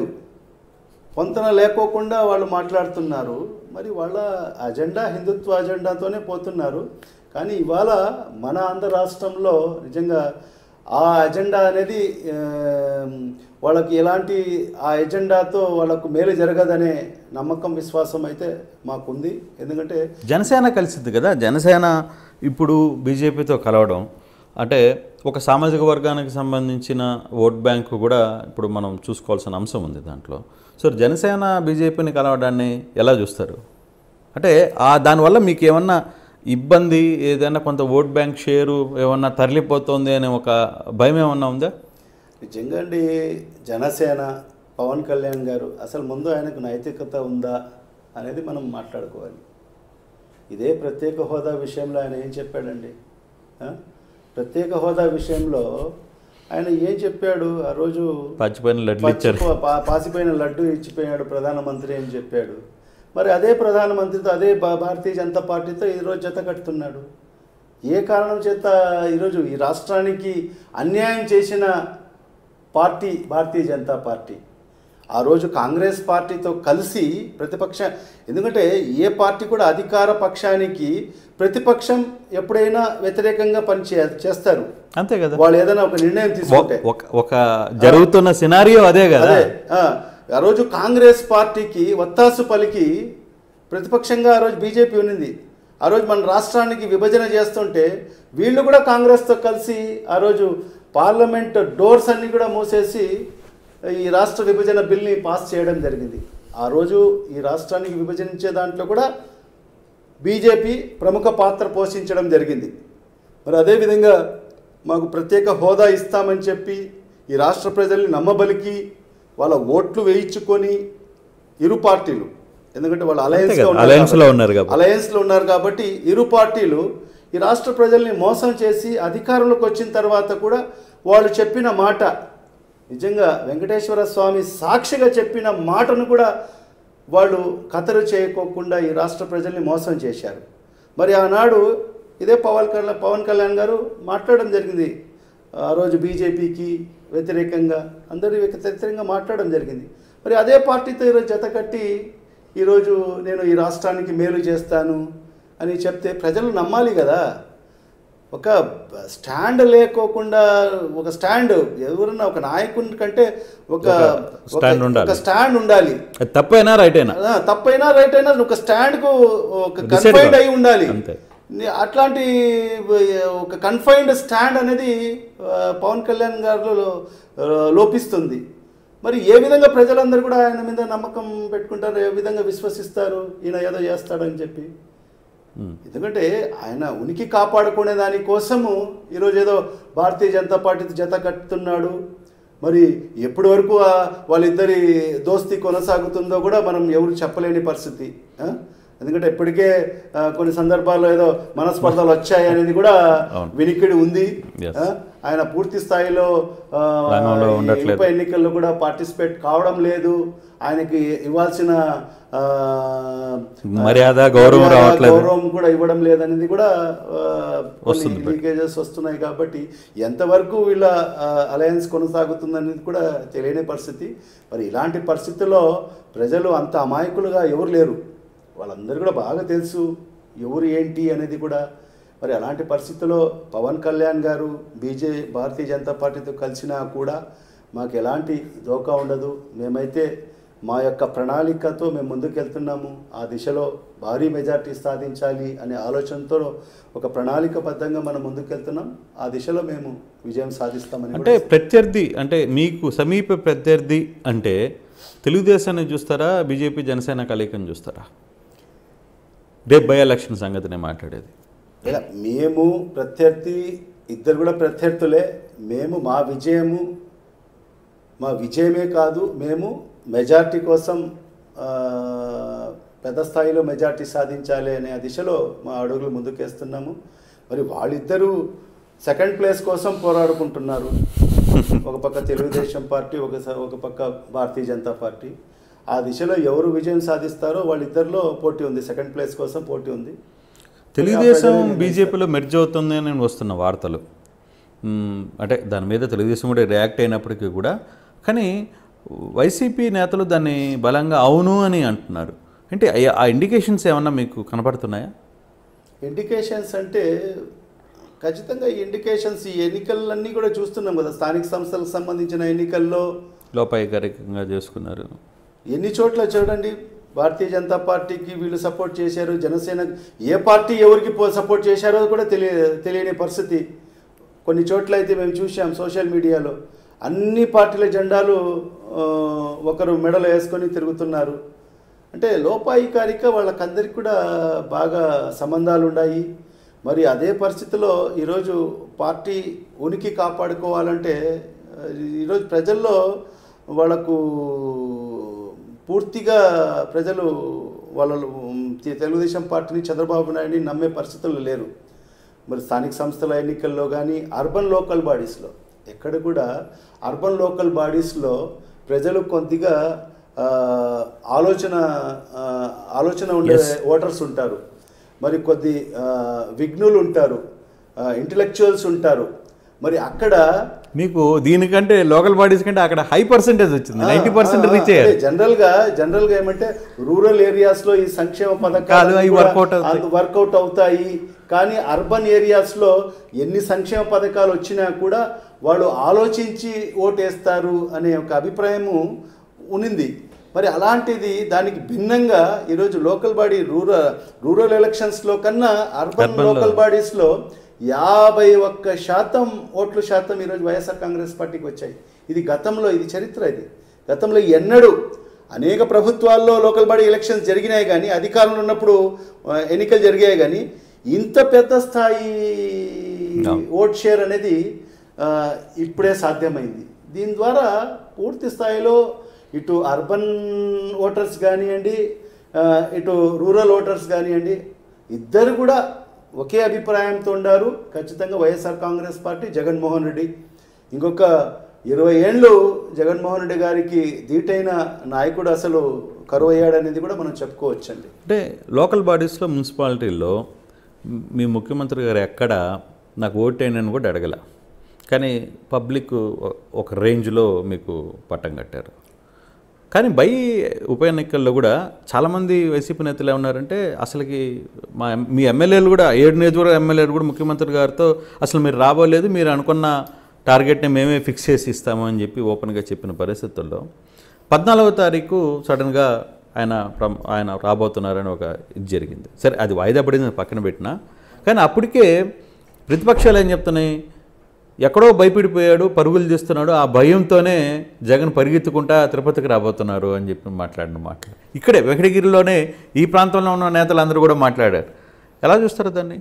పొంతన లేకోకుండా వాళ్ళు మాట్లాడుతున్నారు మరి వాళ్ళ అజెండా హిందుత్వ అజెండాతోనే పోతున్నారు కానీ ఇవాళ మన ఆంధ్ర రాష్ట్రంలో నిజంగా ఆ అజెండా అనేది ఆ, వాళ్ళకి ఎలాంటి ఆ ఎజెండాతో వాళ్ళకు మేలు జరగదనే నమ్మకం విశ్వాసం అయితే మాకుంది ఎందుకంటే జనసేన కలిసింది కదా జనసేన ఇప్పుడు బీజేపీతో కలవడం అంటే ఒక సామాజిక వర్గానికి సంబంధించిన ఓట్ బ్యాంకు కూడా ఇప్పుడు మనం చూసుకోవాల్సిన అంశం ఉంది దాంట్లో సో జనసేన బీజేపీని కలవడాన్ని ఎలా చూస్తారు అంటే ఆ దానివల్ల మీకు ఏమన్నా ఇబ్బంది ఏదైనా కొంత ఓట్ బ్యాంక్ షేరు ఏమన్నా తరలిపోతుంది అనే ఒక భయం ఏమన్నా ఉందా నిజంగా అండి జనసేన పవన్ కళ్యాణ్ గారు అసలు ముందు ఆయనకు నైతికత ఉందా అనేది మనం మాట్లాడుకోవాలి ఇదే ప్రత్యేక హోదా విషయంలో ఆయన ఏం చెప్పాడండి ఆ? ప్రత్యేక హోదా విషయంలో ఆయన ఏం చెప్పాడు ఆ రోజు పచ్చిపోయిన లడ్లు ఇచ్చారు పచ్చి- పా- పాసిపోయిన లడ్డు ఇచ్చిపోయాడు ప్రధానమంత్రి అని చెప్పాడు మరి అదే ప్రధానమంత్రితో అదే భా- భారతీయ జనతా పార్టీతో ఈరోజు జత కడుతున్నాడు ఏ కారణం చేత ఈరోజు ఈ రాష్ట్రానికి అన్యాయం చేసిన పార్టీ భారతీయ జనతా పార్టీ ఆ రోజు కాంగ్రెస్ పార్టీతో కలిసి ప్రతిపక్ష ఎందుకంటే ఏ పార్టీ కూడా అధికార పక్షానికి ప్రతిపక్షం ఎప్పుడైనా వ్యతిరేకంగా పనిచే చేస్తారు అంతే కదా వాళ్ళు ఏదైనా ఒక నిర్ణయం తీసుకుంటే ఒక ఒక జరుగుతున్న సినారియో అదే కదా అదే ఆ, ఆ రోజు కాంగ్రెస్ పార్టీకి వత్తాసు పలికి ప్రతిపక్షంగా ఆ రోజు బీజేపీ ఉన్నింది ఆ రోజు మన రాష్ట్రానికి విభజన చేస్తుంటే వీళ్ళు కూడా కాంగ్రెస్తో కలిసి ఆ రోజు పార్లమెంట్ డోర్స్ అన్ని కూడా మూసేసి ఈ రాష్ట్ర విభజన బిల్ని పాస్ చేయడం జరిగింది ఆ రోజు ఈ రాష్ట్రానికి విభజించే దాంట్లో కూడా బీజేపీ ప్రముఖ పాత్ర పోషించడం జరిగింది మరి అదేవిధంగా మాకు ప్రత్యేక హోదా ఇస్తామని చెప్పి ఈ రాష్ట్ర ప్రజల్ని నమ్మబలికి వాళ్ళ ఓట్లు వేయించుకొని ఇరు పార్టీలు ఎందుకంటే వాళ్ళు అంతే అలయన్స్లో కదా, alliance లో ఉన్నారు కాబట్టి. అలయన్స్లో ఉన్నారు కాబట్టి ఇరు పార్టీలు ఈ రాష్ట్ర ప్రజల్ని మోసం చేసి అధికారంలోకి వచ్చిన తర్వాత కూడా వాళ్ళు చెప్పిన మాట నిజంగా వెంకటేశ్వర స్వామి సాక్షిగా చెప్పిన మాటను కూడా వాళ్ళు ఖతరు చేయకోకుండా ఈ రాష్ట్ర ప్రజల్ని మోసం చేశారు మరి ఆనాడు ఇదే పవన్ కళ్యాణ్ పవన్ కళ్యాణ్ గారు మాట్లాడడం జరిగింది ఆ రోజు బీజేపీకి వ్యతిరేకంగా అందరి వ్యతిరేకంగా మాట్లాడడం జరిగింది మరి అదే పార్టీతో ఈరోజు జత కట్టి ఈరోజు నేను ఈ రాష్ట్రానికి మేలు చేస్తాను అని చెప్తే ప్రజలు నమ్మాలి కదా ఒక స్టాండ్ లేకోకుండా ఒక స్టాండ్ ఎవరన్నా ఒక నాయకుని కంటే ఒక ఒక stand ఒక- ఉండాలి. ఒక స్టాండ్ ఉండాలి అది తప్పైనా రైట్ అయినా ఆ, తప్పైనా రైట్ అయినా ఒక స్టాండ్కు ఒక Decide కన్ఫైన్డ్ కావాలి. అయి ఉండాలి అంతే. ని- అట్లాంటి ఒక కన్ఫైన్డ్ స్టాండ్ అనేది ఆ, పవన్ కళ్యాణ్ గారిలో ఆ, లోపిస్తుంది మరి ఏ విధంగా ప్రజలందరూ కూడా ఆయన మీద నమ్మకం పెట్టుకుంటారు ఏ విధంగా విశ్వసిస్తారు ఈయన ఏదో చేస్తాడని చెప్పి ఉమ్. ఎందుకంటే ఆయన ఉనికి కాపాడుకునే దానికోసము ఈరోజు ఏదో భారతీయ జనతా పార్టీతో జత కట్టుతున్నాడు మరి ఎప్పటి వరకు ఆ వాళ్ళిద్దరి దోస్తీ కొనసాగుతుందో కూడా మనం ఎవరు చెప్పలేని పరిస్థితి ఆ? ఎందుకంటే ఇప్పటికే ఆ, కొన్ని సందర్భాల్లో ఏదో మనస్పర్ధలు వచ్చాయి అనేది కూడా అవును. వినికిడి ఉంది Yes. ఆ? ఆయన పూర్తి స్థాయిలో ఆ, రంగంలో ఈ ఉండట్లేదు. ఉప ఎన్నికల్లో కూడా పార్టిసిపేట్ కావడం లేదు ఆయనకి ఇవ్వాల్సిన ఆ, మర్యాద, గౌరవం మర్యాద, రావట్లేదు. గౌరవం కూడా ఇవ్వడం లేదనేది కూడా ఆ, కొన్ని వస్తుంది బయట. లీకేజెస్ వస్తున్నాయి కాబట్టి ఎంతవరకు వీళ్ళ అలయన్స్ కొనసాగుతుందనేది కూడా తెలియని పరిస్థితి మరి ఇలాంటి పరిస్థితుల్లో ప్రజలు అంత అమాయకులుగా ఎవరు లేరు వాళ్ళందరూ కూడా బాగా తెలుసు ఎవరు ఏంటి అనేది కూడా మరి అలాంటి పరిస్థితుల్లో పవన్ కళ్యాణ్ గారు బీజే భారతీయ జనతా పార్టీతో కలిసినా కూడా మాకు ఎలాంటి దోకా ఉండదు మేమైతే మా యొక్క ప్రణాళికతో మేము ముందుకెళ్తున్నాము ఆ దిశలో భారీ మెజార్టీ సాధించాలి అనే ఆలోచనతో ఒక ప్రణాళికబద్ధంగా మనం ముందుకెళ్తున్నాం ఆ దిశలో మేము విజయం సాధిస్తామని అంటే కూడా ప్రత్యర్థి అంటే మీకు సమీప ప్రత్యర్థి అంటే తెలుగుదేశాన్ని చూస్తారా బీజేపీ జనసేన కలయికని చూస్తారా రేపు బై ఎలక్షన్ సంగతి నేను మాట్లాడేది ఇలా మేము ప్రత్యర్థి ఇద్దరు కూడా ప్రత్యర్థులే మేము మా విజయము మా విజయమే కాదు మేము మెజార్టీ కోసం ఆ, పెద్ద స్థాయిలో మెజార్టీ సాధించాలి అనే ఆ దిశలో మా అడుగులు ముందుకేస్తున్నాము మరి వాళ్ళిద్దరూ సెకండ్ ప్లేస్ కోసం పోరాడుకుంటున్నారు ఒక పక్క తెలుగుదేశం పార్టీ ఒక స- ఒక పక్క భారతీయ జనతా పార్టీ ఆ దిశలో ఎవరు విజయం సాధిస్తారో వాళ్ళిద్దరిలో పోటీ ఉంది సెకండ్ ప్లేస్ కోసం పోటీ ఉంది తెలుగుదేశం ప్రజలే నిర్ణయిస్తారు. బీజేపీలో మెర్జ్ అవుతుంది అని వస్తున్న వార్తలు మ్మ్, అంటే దాని మీద తెలుగుదేశం కూడా రియాక్ట్ అయినప్పటికీ కూడా కానీ వైసీపీ నేతలు దాన్ని బలంగా అవును అని అంటున్నారు అంటే ఆ- ఆ ఇండికేషన్స్ ఏమన్నా మీకు కనపడుతున్నాయా ఇండికేషన్స్ అంటే ఖచ్చితంగా ఈ ఇండికేషన్స్ ఈ ఎన్నికలన్నీ కూడా చూస్తున్నాం కదా స్థానిక సంస్థలకు సంబంధించిన ఎన్నికల్లో లోపాయికారికంగా చేసుకున్నారు ఎన్ని చోట్ల చూడండి భారతీయ జనతా పార్టీకి వీళ్ళు సపోర్ట్ చేశారు జనసేన ఏ పార్టీ ఎవరికి పో- సపోర్ట్ చేశారో కూడా తెలియ తెలియని పరిస్థితి కొన్ని చోట్ల అయితే మేము చూసాం సోషల్ మీడియాలో అన్ని పార్టీల జెండాలు ఆ, ఒకరు మెడలో వేసుకొని తిరుగుతున్నారు అంటే లోపాయికారిక వాళ్ళకందరికి కూడా బాగా సంబంధాలు ఉన్నాయి మరి అదే పరిస్థితిలో ఈరోజు పార్టీ ఉనికి కాపాడుకోవాలంటే ఆ, ఈరోజు ప్రజల్లో వాళ్ళకు పూర్తిగా ప్రజలు వాళ్ళ తి- తెలుగుదేశం పార్టీని చంద్రబాబు నాయుడిని నమ్మే పరిస్థితుల్లో లేరు మరి స్థానిక సంస్థల ఎన్నికల్లో కానీ అర్బన్ లోకల్ బాడీస్లో ఎక్కడ కూడా అర్బన్ లోకల్ బాడీస్లో ప్రజలు కొద్దిగా ఆ, ఆలోచన ఆ, ఆలోచన ఉండే Yes. ఓటర్స్ ఉంటారు మరి కొద్ది ఆ, విఘ్నులు ఉంటారు ఇంటలెక్చువల్స్ ఉంటారు మరి అక్కడ మీకు దీనికంటే లోకల్ బాడీస్ కంటే అక్కడ హై పర్సెంటేజ్ వచ్చింది నైంటీ పర్సెంట్ రీచ్ అయ్యారు జనరల్ గా జనరల్ గా ఏమంటే రూరల్ ఏరియాస్ లో ఈ సంక్షేమ కాదు, పథకాలు అవి workout అవుతాయి. వర్కౌట్ అవుతాయి కానీ అర్బన్ ఏరియాస్ లో ఎన్ని సంక్షేమ పథకాలు వచ్చినా కూడా వాళ్ళు ఆలోచించి ఓటేస్తారు అనే ఒక అభిప్రాయము ఉనింది మరి అలాంటిది దానికి భిన్నంగా ఈరోజు లోకల్ బాడీ రూరల్ రూరల్ ఎలక్షన్స్లో కన్నా అర్బన్ Urban లో. లోకల్ బాడీస్లో యాభై ఒక్క శాతం ఓట్ల శాతం ఈరోజు వైఎస్ఆర్ కాంగ్రెస్ పార్టీకి వచ్చాయి ఇది గతంలో ఇది చరిత్ర ఇది గతంలో ఎన్నడూ అనేక ప్రభుత్వాల్లో లోకల్ బాడీ ఎలక్షన్స్ జరిగినాయి కానీ అధికారంలో ఉన్నప్పుడు ఆ, ఎన్నికలు జరిగాయి కానీ ఇంత పెద్ద స్థాయి No. ఓట్ షేర్ అనేది ఆ, ఇప్పుడే సాధ్యమైంది దీని ద్వారా పూర్తి స్థాయిలో ఇటు అర్బన్ ఓటర్స్ కానివ్వండి ఆ, ఇటు రూరల్ ఓటర్స్ కానివ్వండి ఇద్దరు కూడా ఒకే అభిప్రాయంతో ఉన్నారు ఖచ్చితంగా వైఎస్ఆర్ కాంగ్రెస్ పార్టీ జగన్మోహన్ రెడ్డి ఇంకొక ఇరవై ఏళ్ళు జగన్మోహన్ రెడ్డి గారికి దీటైన నాయకుడు అసలు కరువు అయ్యాడనేది కూడా మనం చెప్పుకోవచ్చండి అంటే లోకల్ బాడీస్లో మున్సిపాలిటీల్లో మీ ముఖ్యమంత్రి గారు ఎక్కడ నాకు ఓటేనని కూడా అడగల కానీ పబ్లిక్ ఒక రేంజ్లో మీకు పట్టం కట్టారు కానీ బై ఉప ఎన్నికల్లో కూడా చాలామంది వైసీపీ నేతలు ఏమన్నారంటే అసలుకి మా ఎం- మీ ఎమ్మెల్యేలు కూడా ఏడు నియోజకవర్గ ఎమ్మెల్యేలు కూడా ముఖ్యమంత్రి గారితో అసలు మీరు రాబోలేదు మీరు అనుకున్న టార్గెట్ని మేమే ఫిక్స్ చేసి ఇస్తాము అని చెప్పి ఓపెన్గా చెప్పిన పరిస్థితుల్లో పద్నాలుగో తారీఖు సడన్గా ఆయన ప్రమ్- ఆయన రాబోతున్నారని ఒక ఇది జరిగింది సరే అది వాయిదా పడింది పక్కన పెట్టినా కానీ అప్పటికే ప్రతిపక్షాలు ఏం చెప్తున్నాయి ఎక్కడో భయపడిపోయాడు పరుగులు తీస్తున్నాడు ఆ భయంతోనే జగన్ పరిగెత్తుకుంటా తిరుపతికి రాబోతున్నారు అని చెప్పి మాట్లాడిన మాట ఇక్కడే వెంకటగిరిలోనే ఈ ప్రాంతంలో ఉన్న నేతలందరూ కూడా మాట్లాడారు ఎలా చూస్తారు దాన్ని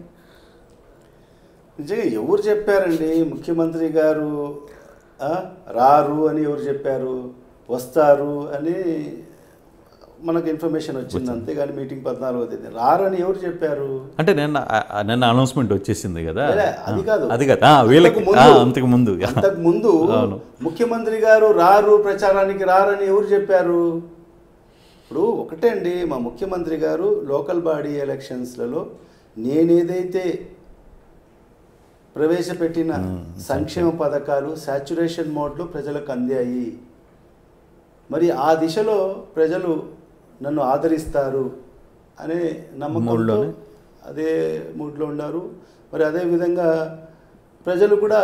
నిజంగా ఎవరు చెప్పారండి ముఖ్యమంత్రి గారు ఆ, రారు అని ఎవరు చెప్పారు వస్తారు అని మనకు ఇన్ఫర్మేషన్ వచ్చింది అంతేగాని మీటింగ్ పద్నాలుగో తేదీ రారని ఎవరు చెప్పారు అంటే నిన్న ఆ- ఆ నిన్న అనౌన్స్మెంట్ వచ్చేసింది కదా లే, అది కాదు. అది కదా ఆ, వీళ్ళకి అంతకు ఆ, ముందు- అంతకు ముందు అంతకు ముందు అవును. ముఖ్యమంత్రి గారు రారు ప్రచారానికి రారని ఎవరు చెప్పారు ఇప్పుడు ఒకటే అండి మా ముఖ్యమంత్రి గారు లోకల్ బాడీ ఎలక్షన్స్లలో నేనేదైతే ప్రవేశపెట్టిన సంక్షేమ పథకాలు సాచురేషన్ మోడ్లో ప్రజలకు అందాయి మరి ఆ దిశలో ప్రజలు నన్ను ఆదరిస్తారు అనే నమ్మకంతో మూడ్లోనే? అదే మూడ్లో ఉన్నారు మరి అదే విధంగా ప్రజలు కూడా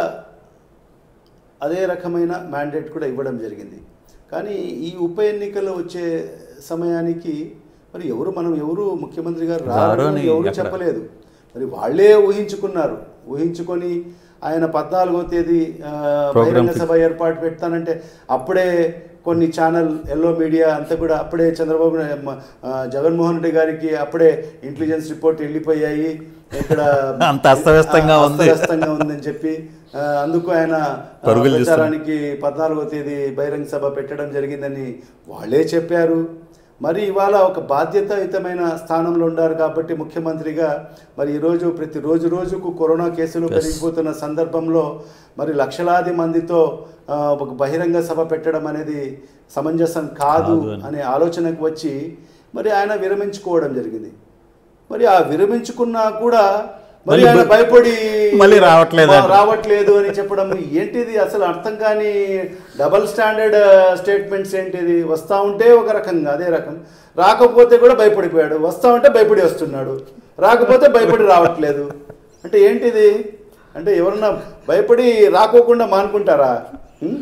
అదే రకమైన మ్యాండేట్ కూడా ఇవ్వడం జరిగింది కానీ ఈ ఉప ఎన్నికలు వచ్చే సమయానికి మరి ఎవరు మనం ఎవరు ముఖ్యమంత్రి గారు రారు రారు అని అని ఎవరు ఎక్కడ? చెప్పలేదు మరి వాళ్ళే ఊహించుకున్నారు ఊహించుకొని ఆయన పద్నాలుగో తేదీ ఆ, Program బహిరంగ fix- సభ ఏర్పాటు పెడతానంటే అప్పుడే కొన్ని ఛానల్ ఎల్లో మీడియా అంతా కూడా అప్పుడే చంద్రబాబు నాయ- మ- ఆ, జగన్మోహన్ రెడ్డి గారికి అప్పుడే ఇంటెలిజెన్స్ రిపోర్ట్ వెళ్ళిపోయాయి ఇక్కడ అంత అస్తవ్యస్తంగా ఆ, ఉంది. అస్తవ్యస్తంగా ఉందని చెప్పి ఆ, అందుకు ఆయన ఆ, పరుగులు తీస్తున్నారు. ప్రచారానికి పద్నాలుగో తేదీ బహిరంగ సభ పెట్టడం జరిగిందని వాళ్ళే చెప్పారు మరి ఇవాళ ఒక బాధ్యతాయుతమైన స్థానంలో ఉన్నారు కాబట్టి ముఖ్యమంత్రిగా మరి ఈరోజు ప్రతి రోజు రోజుకు కరోనా కేసులు Yes. పెరిగిపోతున్న సందర్భంలో మరి లక్షలాది మందితో ఆ, ఒక బహిరంగ సభ పెట్టడం అనేది సమంజసం కాదు కాదు అని. అనే ఆలోచనకు వచ్చి మరి ఆయన విరమించుకోవడం జరిగింది మరి ఆ విరమించుకున్నా కూడా మరి మళ్ళీ ఆయన బ- భయపడి మళ్ళీ రావట్లేదు అంట. రావట్లేదు అని చెప్పడం ఏంటిది అసలు అర్థం కాని డబల్ స్టాండర్డ్ స్టేట్మెంట్స్ ఏంటిది వస్తా ఉంటే ఒక రకంగా అదే రకం రాకపోతే కూడా భయపడిపోయాడు వస్తా ఉంటే భయపడి వస్తున్నాడు రాకపోతే భయపడి రావట్లేదు అంటే ఏంటిది అంటే ఎవరన్నా భయపడి రాకోకుండా మానుకుంటారా ఉం?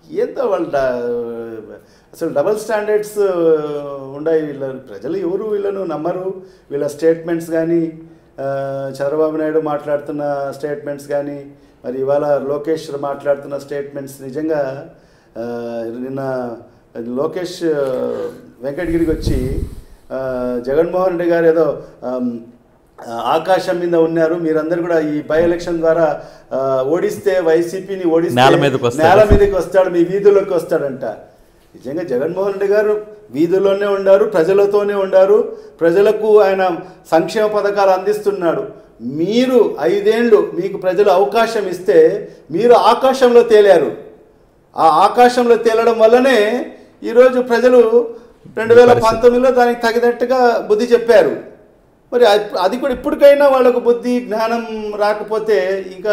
ఏందో వాళ్ళు డ- అసలు డబల్ స్టాండర్డ్స్ ఉన్నాయి వీళ్ళ ప్రజలు ఎవరు వీళ్ళను నమ్మరు వీళ్ళ స్టేట్మెంట్స్ కానీ చంద్రబాబు నాయుడు మాట్లాడుతున్న స్టేట్మెంట్స్ కానీ మరి ఇవాళ లోకేష్ మాట్లాడుతున్న స్టేట్మెంట్స్ నిజంగా ఆ, నిన్న లోకేష్ ఆ, వెంకటగిరికి వచ్చి ఆ, జగన్మోహన్ రెడ్డి గారు ఏదో ఆమ్, ఆ, ఆకాశం మీద ఉన్నారు మీరందరూ కూడా ఈ బై ఎలక్షన్ ద్వారా ఆ, ఓడిస్తే వైసీపీని ఓడిస్తే నేల మీదకి వస్తాడు. నేల మీదకి వస్తాడు మీ వీధుల్లోకి వస్తాడంట నిజంగా జగన్మోహన్ రెడ్డి గారు వీధుల్లోనే ఉండారు ప్రజలతోనే ఉండారు ప్రజలకు ఆయన సంక్షేమ పథకాలు అందిస్తున్నాడు మీరు ఐదేండ్లు మీకు ప్రజలు అవకాశం ఇస్తే మీరు ఆకాశంలో తేలారు ఆ ఆకాశంలో తేలడం వల్లనే ఈరోజు ప్రజలు రెండు వేల పంతొమ్మిదిలో దానికి తగినట్టుగా బుద్ధి చెప్పారు మరి అది- అది కూడా ఇప్పటికైనా వాళ్ళకు బుద్ధి జ్ఞానం రాకపోతే ఇంకా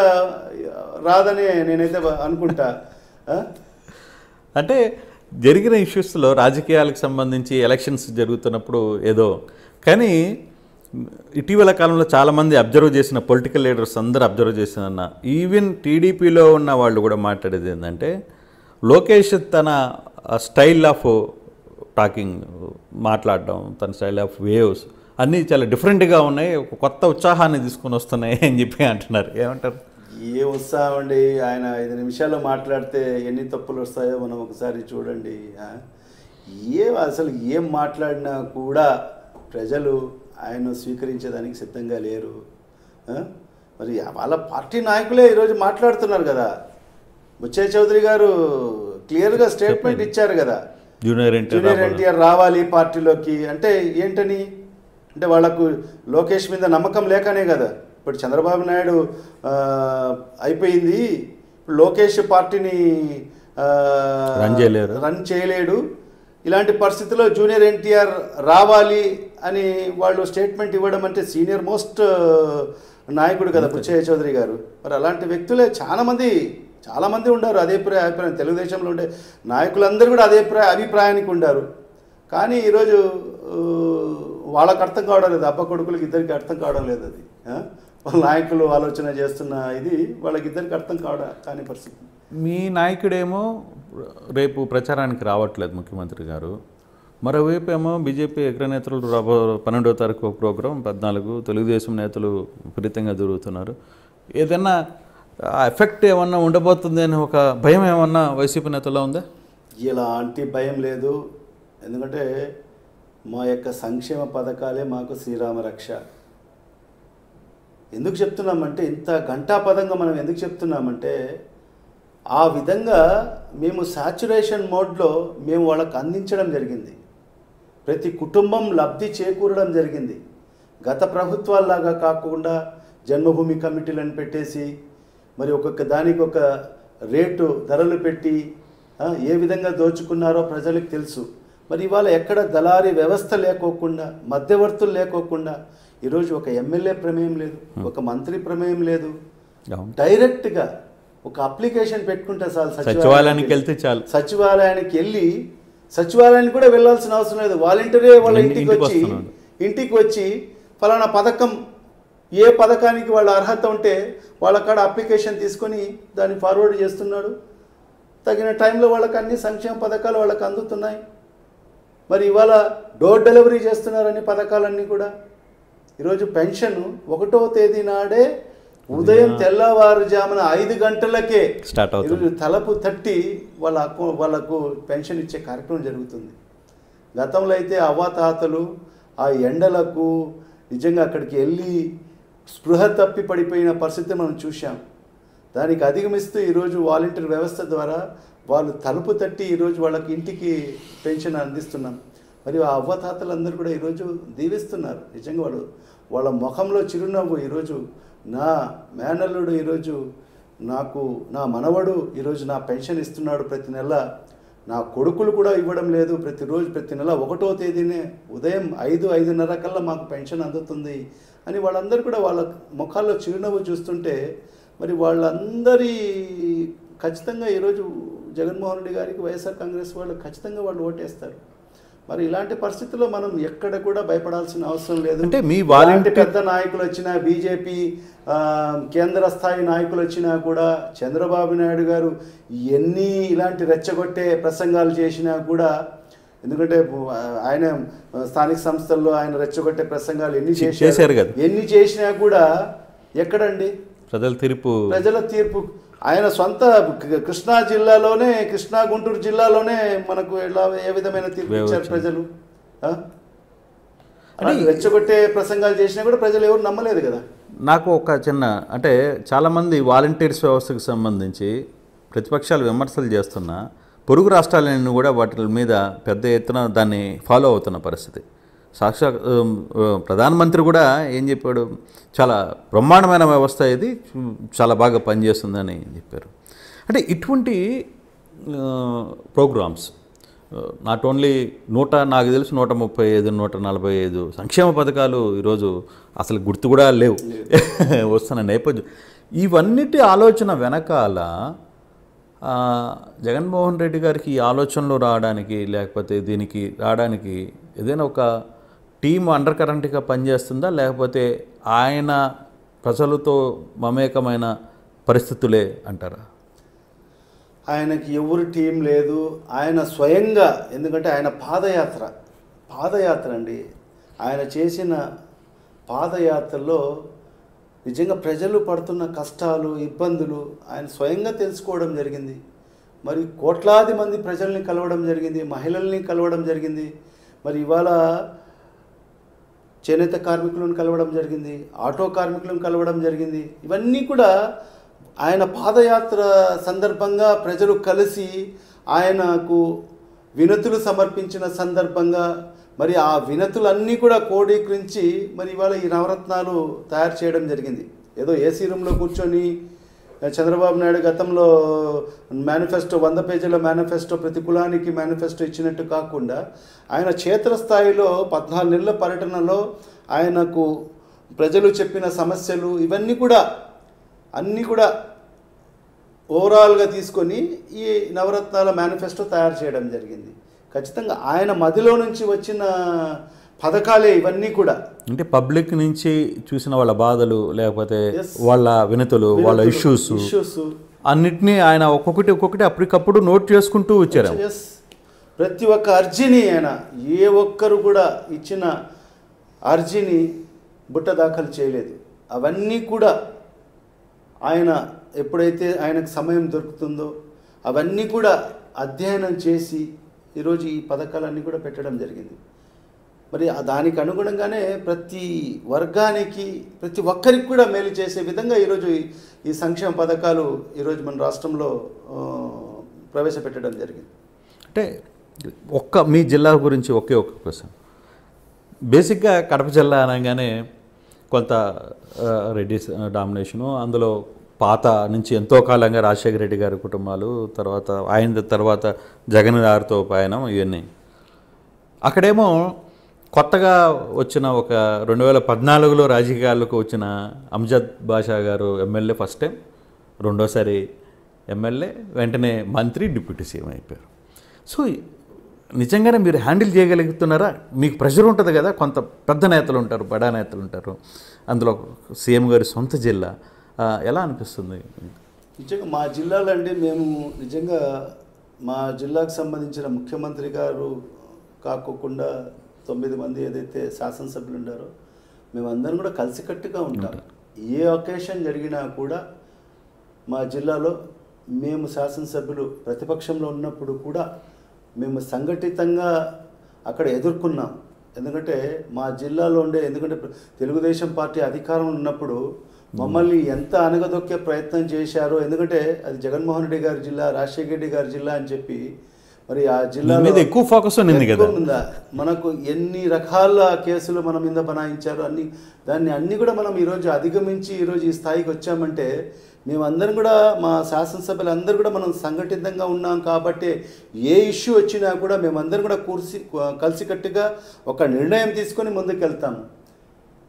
రాదని నేనైతే అనుకుంటా ఆ? అంటే జరిగిన ఇష్యూస్లో రాజకీయాలకు సంబంధించి ఎలక్షన్స్ జరుగుతున్నప్పుడు ఏదో కానీ ఇటీవల కాలంలో చాలామంది అబ్జర్వ్ చేసిన పొలిటికల్ లీడర్స్ అందరూ అబ్జర్వ్ చేసిన ఈవెన్ టీడీపీలో ఉన్న వాళ్ళు కూడా మాట్లాడేది ఏంటంటే లోకేష్ తన స్టైల్ ఆఫ్ టాకింగ్ మాట్లాడడం తన స్టైల్ ఆఫ్ వేవ్స్ అన్నీ చాలా డిఫరెంట్గా ఉన్నాయి ఒక కొత్త ఉత్సాహాన్ని తీసుకొని వస్తున్నాయి అని చెప్పి అంటున్నారు ఏమంటారు ఏ ఉత్సాహం అండి ఆయన ఐదు నిమిషాలు మాట్లాడితే ఎన్ని తప్పులు వస్తాయో మనం ఒకసారి చూడండి ఆ? ఏ అసలు ఏం మాట్లాడినా కూడా ప్రజలు ఆయన స్వీకరించేదానికి సిద్ధంగా లేరు ఆ? మరి వాళ్ళ పార్టీ నాయకులే ఈరోజు మాట్లాడుతున్నారు కదా బుచ్చయ్య చౌదరి గారు క్లియర్గా స్టేట్మెంట్ ఇచ్చారు కదా జూనియర్ ఎన్టీఆర్ జూనియర్ రాబోయే- ఎన్టీఆర్ రావాలి పార్టీలోకి అంటే ఏంటని అంటే వాళ్ళకు లోకేష్ మీద నమ్మకం లేకనే కదా ఇప్పుడు చంద్రబాబు నాయుడు ఆ, అయిపోయింది ఇప్పుడు లోకేష్ పార్టీని ఆ, రన్ చేయలేరు. రన్ చేయలేడు ఇలాంటి పరిస్థితుల్లో జూనియర్ ఎన్టీఆర్ రావాలి అని వాళ్ళు స్టేట్మెంట్ ఇవ్వడం అంటే సీనియర్ మోస్ట్ నాయకుడు కదా బుచ్చయ్య చౌదరి గారు మరి అలాంటి వ్యక్తులే చాలా మంది చాలా మంది ఉండారు అదే అభిప్రాయ అభిప్రాయం తెలుగుదేశంలో ఉండే నాయకులందరూ కూడా అదే అభిప్రాయ అభిప్రాయానికి ఉండారు కానీ ఈరోజు ఆ, వాళ్ళకి అర్థం కావడం లేదు అబ్బ కొడుకులకి ఇద్దరికి అర్థం కావడం లేదు అది ఆ? వాళ్ళ నాయకులు ఆలోచన చేస్తున్న ఇది వాళ్ళకి ఇద్దరికి అర్థం కావడం కాని పరిస్థితి మీ నాయకుడేమో రేపు ప్రచారానికి రావట్లేదు ముఖ్యమంత్రి గారు మరోవైపు ఏమో బీజేపీ అగ్రనేతలు రాబో పన్నెండో తారీఖు ఒక ప్రోగ్రాం పద్నాలుగు తెలుగుదేశం నేతలు విపరీతంగా జరుగుతున్నారు ఏదన్నా ఆ ఎఫెక్ట్ ఏమన్నా ఉండబోతుంది అని ఒక భయం ఏమన్నా వైసీపీ నేతల్లో ఉందా ఎలాంటి భయం లేదు ఎందుకంటే మా యొక్క సంక్షేమ పథకాలే మాకు శ్రీరామ రక్ష ఎందుకు చెప్తున్నామంటే ఇంత ఘంటాపదంగా మనం ఎందుకు చెప్తున్నామంటే ఆ విధంగా మేము సాచురేషన్ మోడ్లో మేము వాళ్ళకు అందించడం జరిగింది ప్రతి కుటుంబం లబ్ధి చేకూరడం జరిగింది గత ప్రభుత్వాల్లాగా కాకుండా జన్మభూమి కమిటీలను పెట్టేసి మరి ఒక్కొక్క దానికి ఒక రేటు ధరలు పెట్టి ఆ, ఏ విధంగా దోచుకున్నారో ప్రజలకు తెలుసు మరి ఇవాళ ఎక్కడ దళారీ వ్యవస్థ లేకోకుండా మధ్యవర్తులు లేకోకుండా ఈరోజు ఒక ఎమ్మెల్యే ప్రమేయం లేదు ఒక మంత్రి ప్రమేయం లేదు అవును. డైరెక్ట్గా ఒక అప్లికేషన్ పెట్టుకుంటే చాలు సచివాలయానికి వెళ్తే చాలు సచివాలయానికి వెళ్ళి సచివాలయానికి కూడా వెళ్ళాల్సిన అవసరం లేదు వాలంటీరే వాళ్ళ ఇంటి- ఇంటికి ఇంటికి వచ్చి వస్తున్నాడు. ఇంటికి వచ్చి ఫలానా పథకం ఏ పథకానికి వాళ్ళ అర్హత ఉంటే వాళ్ళ కాడ అప్లికేషన్ తీసుకొని దాన్ని ఫార్వర్డ్ చేస్తున్నాడు తగిన టైంలో వాళ్ళకి అన్ని సంక్షేమ పథకాలు వాళ్ళకి అందుతున్నాయి మరి ఇవాళ డోర్ డెలివరీ చేస్తున్నారని పథకాలన్నీ కూడా ఈరోజు పెన్షన్ ఒకటో తేదీ నాడే ఉదయం తెల్లవారుజామున ఐదు గంటలకే స్టార్ట్ అవుతుంది ఈరోజు తలపు తట్టి వాళ్ళ అకౌ వాళ్ళకు పెన్షన్ ఇచ్చే కార్యక్రమం జరుగుతుంది గతంలో అయితే అవ్వాతాతలు ఆ ఎండలకు నిజంగా అక్కడికి వెళ్ళి స్పృహ తప్పి పడిపోయిన పరిస్థితి మనం చూశాం దానికి అధిగమిస్తూ ఈరోజు వాలంటీర్ వ్యవస్థ ద్వారా వాళ్ళు తలుపు తట్టి ఈరోజు వాళ్ళకి ఇంటికి పెన్షన్ అందిస్తున్నాం మరియు ఆ అవ్వతాతలందరూ కూడా ఈరోజు దీవిస్తున్నారు నిజంగా వాళ్ళు వాళ్ళ ముఖంలో చిరునవ్వు ఈరోజు నా మేనల్లుడు ఈరోజు నాకు నా మనవడు ఈరోజు నా పెన్షన్ ఇస్తున్నాడు ప్రతి నెల నా కొడుకులు కూడా ఇవ్వడం లేదు ప్రతిరోజు ప్రతి నెల ఒకటో తేదీనే ఉదయం ఐదు ఐదున్నర కల్లా మాకు పెన్షన్ అందుతుంది అని వాళ్ళందరూ కూడా వాళ్ళ ముఖాల్లో చిరునవ్వు చూస్తుంటే మరి వాళ్ళందరి ఖచ్చితంగా ఈరోజు జగన్మోహన్ రెడ్డి గారికి వైఎస్ఆర్ కాంగ్రెస్ వాళ్ళు ఖచ్చితంగా వాళ్ళు ఓటేస్తారు మరి ఇలాంటి పరిస్థితుల్లో మనం ఎక్కడ కూడా భయపడాల్సిన అవసరం లేదు అంటే మీ ఇలాంటి వాలంటీర్ పెద్ద నాయకులు వచ్చినా బీజేపీ ఆ, కేంద్ర స్థాయి నాయకులు వచ్చినా కూడా చంద్రబాబు నాయుడు గారు ఎన్ని ఇలాంటి రెచ్చగొట్టే ప్రసంగాలు చేసినా కూడా ఎందుకంటే ఆ, ఆయన స్థానిక సంస్థల్లో ఆయన రెచ్చగొట్టే ప్రసంగాలు ఎన్ని చే- చేశారు చేశారు కదా. ఎన్ని చేసినా కూడా ఎక్కడండి ప్రజల తీర్పు ప్రజల తీర్పు ఆయన సొంత క- కృష్ణా జిల్లాలోనే కృష్ణా గుంటూరు జిల్లాలోనే మనకు ఎలా ఏ విధమైన తీర్పు ఇచ్చారు వేయవచ్చు. ప్రజలు ఆ? అలాంటి రెచ్చగొట్టే ప్రసంగాలు చేసినా కూడా ప్రజలు ఎవరు నమ్మలేదు కదా నాకు ఒక చిన్న అంటే చాలామంది వాలంటీర్స్ వ్యవస్థకు సంబంధించి ప్రతిపక్షాలు విమర్శలు చేస్తున్నా పొరుగు రాష్ట్రాలన్నీ కూడా వాటి మీద పెద్ద ఎత్తున దాన్ని ఫాలో అవుతున్న పరిస్థితి సాక్షాత్ ఉమ్, ఉమ్, ప్రధానమంత్రి కూడా ఏం చెప్పాడు చాలా బ్రహ్మాండమైన వ్యవస్థ ఇది చాలా బాగా పనిచేస్తుందని చెప్పారు అంటే ఇటువంటి ప్రోగ్రామ్స్ నాట్ ఓన్లీ నూట నాకు తెలిసి నూట ముప్పై ఐదు నూట నలభై ఐదు సంక్షేమ పథకాలు ఈరోజు అసలు గుర్తు కూడా లేవు వస్తున్న నేపథ్యం ఇవన్నిటి ఆలోచన వెనకాల ఆ, జగన్మోహన్ రెడ్డి గారికి ఈ ఆలోచనలు రావడానికి లేకపోతే దీనికి రావడానికి ఏదైనా ఒక టీం అండర్ కరెంట్గా పనిచేస్తుందా లేకపోతే ఆయన ప్రజలతో మమేకమైన పరిస్థితులే అంటారా ఆయనకి ఎవరు టీం లేదు ఆయన స్వయంగా ఎందుకంటే ఆయన పాదయాత్ర పాదయాత్ర అండి ఆయన చేసిన పాదయాత్రలో నిజంగా ప్రజలు పడుతున్న కష్టాలు ఇబ్బందులు ఆయన స్వయంగా తెలుసుకోవడం జరిగింది మరి కోట్లాది మంది ప్రజల్ని కలవడం జరిగింది మహిళల్ని కలవడం జరిగింది మరి ఇవాళ చేనేత కార్మికులను కలవడం జరిగింది ఆటో కార్మికులను కలవడం జరిగింది ఇవన్నీ కూడా ఆయన పాదయాత్ర సందర్భంగా ప్రజలు కలిసి ఆయనకు వినతులు సమర్పించిన సందర్భంగా మరి ఆ వినతులన్నీ కూడా కోడీకరించి మరి ఇవాళ ఈ నవరత్నాలు తయారు చేయడం జరిగింది ఏదో ఏసీ రూమ్లో కూర్చొని చంద్రబాబు నాయుడు గతంలో మేనిఫెస్టో వంద పేజీల మేనిఫెస్టో ప్రతి కులానికి మేనిఫెస్టో ఇచ్చినట్టు కాకుండా ఆయన క్షేత్రస్థాయిలో పద్నాలుగు నెలల పర్యటనలో ఆయనకు ప్రజలు చెప్పిన సమస్యలు ఇవన్నీ కూడా అన్నీ కూడా ఓవరాల్గా తీసుకొని ఈ నవరత్నాల మేనిఫెస్టో తయారు చేయడం జరిగింది ఖచ్చితంగా ఆయన మదిలో నుంచి వచ్చిన పథకాలే ఇవన్నీ కూడా అంటే పబ్లిక్ నుంచి చూసిన వాళ్ళ బాధలు లేకపోతే Yes. వాళ్ళ వినతులు వాళ్ళ ఇష్యూస్ ఇష్యూస్ అన్నిటినీ ఆయన ఒక్కొక్కటి ఒక్కొక్కటి అప్పటికప్పుడు నోట్ చేసుకుంటూ వచ్చారు ఎస్ ప్రతి ఒక్క అర్జీని ఆయన ఏ ఒక్కరు కూడా ఇచ్చిన అర్జీని బుట్ట దాఖలు చేయలేదు అవన్నీ కూడా ఆయన ఎప్పుడైతే ఆయనకు సమయం దొరుకుతుందో అవన్నీ కూడా అధ్యయనం చేసి ఈరోజు ఈ పథకాలన్నీ కూడా పెట్టడం జరిగింది మరి ఆ దానికి అనుగుణంగానే ప్రతి వర్గానికి ప్రతి ఒక్కరికి కూడా మేలు చేసే విధంగా ఈరోజు ఈ- ఈ సంక్షేమ పథకాలు ఈరోజు మన రాష్ట్రంలో ఆ, ప్రవేశపెట్టడం జరిగింది అంటే ఒక్క మీ జిల్లా గురించి ఒకే ఒక్క క్వశ్చన్ బేసిక్గా కడప జిల్లా అనగానే కొంత ఆ, రెడ్డిస్ డామినేషను అందులో పాత నుంచి ఎంతో కాలంగా రాజశేఖర రెడ్డి గారి కుటుంబాలు తర్వాత ఆయన తర్వాత జగన్ గారితో పయనం ఇవన్నీ అక్కడేమో కొత్తగా వచ్చిన ఒక రెండు వేల పద్నాలుగులో రాజకీయాలకు వచ్చిన అంజద్ బాషా గారు ఎమ్మెల్యే ఫస్ట్ టైం రెండోసారి ఎమ్మెల్యే వెంటనే మంత్రి డిప్యూటీ సీఎం అయిపోయారు సో నిజంగానే మీరు హ్యాండిల్ చేయగలుగుతున్నారా మీకు ప్రెషర్ ఉంటుంది కదా కొంత పెద్ద నేతలు ఉంటారు బడా నేతలు ఉంటారు అందులో సీఎం గారి సొంత జిల్లా ఆ, ఎలా అనిపిస్తుంది నిజంగా మా జిల్లాలో అండి మేము నిజంగా మా జిల్లాకు సంబంధించిన ముఖ్యమంత్రి గారు కాకోకుండా తొమ్మిది మంది ఏదైతే శాసనసభ్యులు ఉన్నారో మేమందరం కూడా కలిసికట్టుగా ఉంటాం ఏ ఒకేషన్ జరిగినా కూడా మా జిల్లాలో మేము శాసనసభ్యులు ప్రతిపక్షంలో ఉన్నప్పుడు కూడా మేము సంఘటితంగా అక్కడ ఎదుర్కొన్నాం ఎందుకంటే మా జిల్లాలో ఉండే ఎందుకంటే తెలుగుదేశం పార్టీ అధికారం ఉన్నప్పుడు మమ్మల్ని ఎంత అనగదొక్కే ప్రయత్నం చేశారో ఎందుకంటే అది జగన్మోహన్ రెడ్డి గారి జిల్లా రాజశేఖర రెడ్డి గారి జిల్లా అని చెప్పి మరి ఆ మీ జిల్లా మీద ఎక్కువ ఫోకస్ ఉన్నింది కదా ఎక్కువ ఉందా మనకు ఎన్ని రకాల కేసులు మన మీద బనాయించారు అన్ని దాన్ని అన్ని కూడా మనం ఈరోజు అధిగమించి ఈరోజు ఈ స్థాయికి వచ్చామంటే మేమందరం కూడా మా శాసనసభ్యులు అందరూ కూడా మనం సంఘటితంగా ఉన్నాం కాబట్టి ఏ ఇష్యూ వచ్చినా కూడా మేమందరం కూడా కూర్చి కలిసికట్టుగా ఒక నిర్ణయం తీసుకొని ముందుకెళ్తాము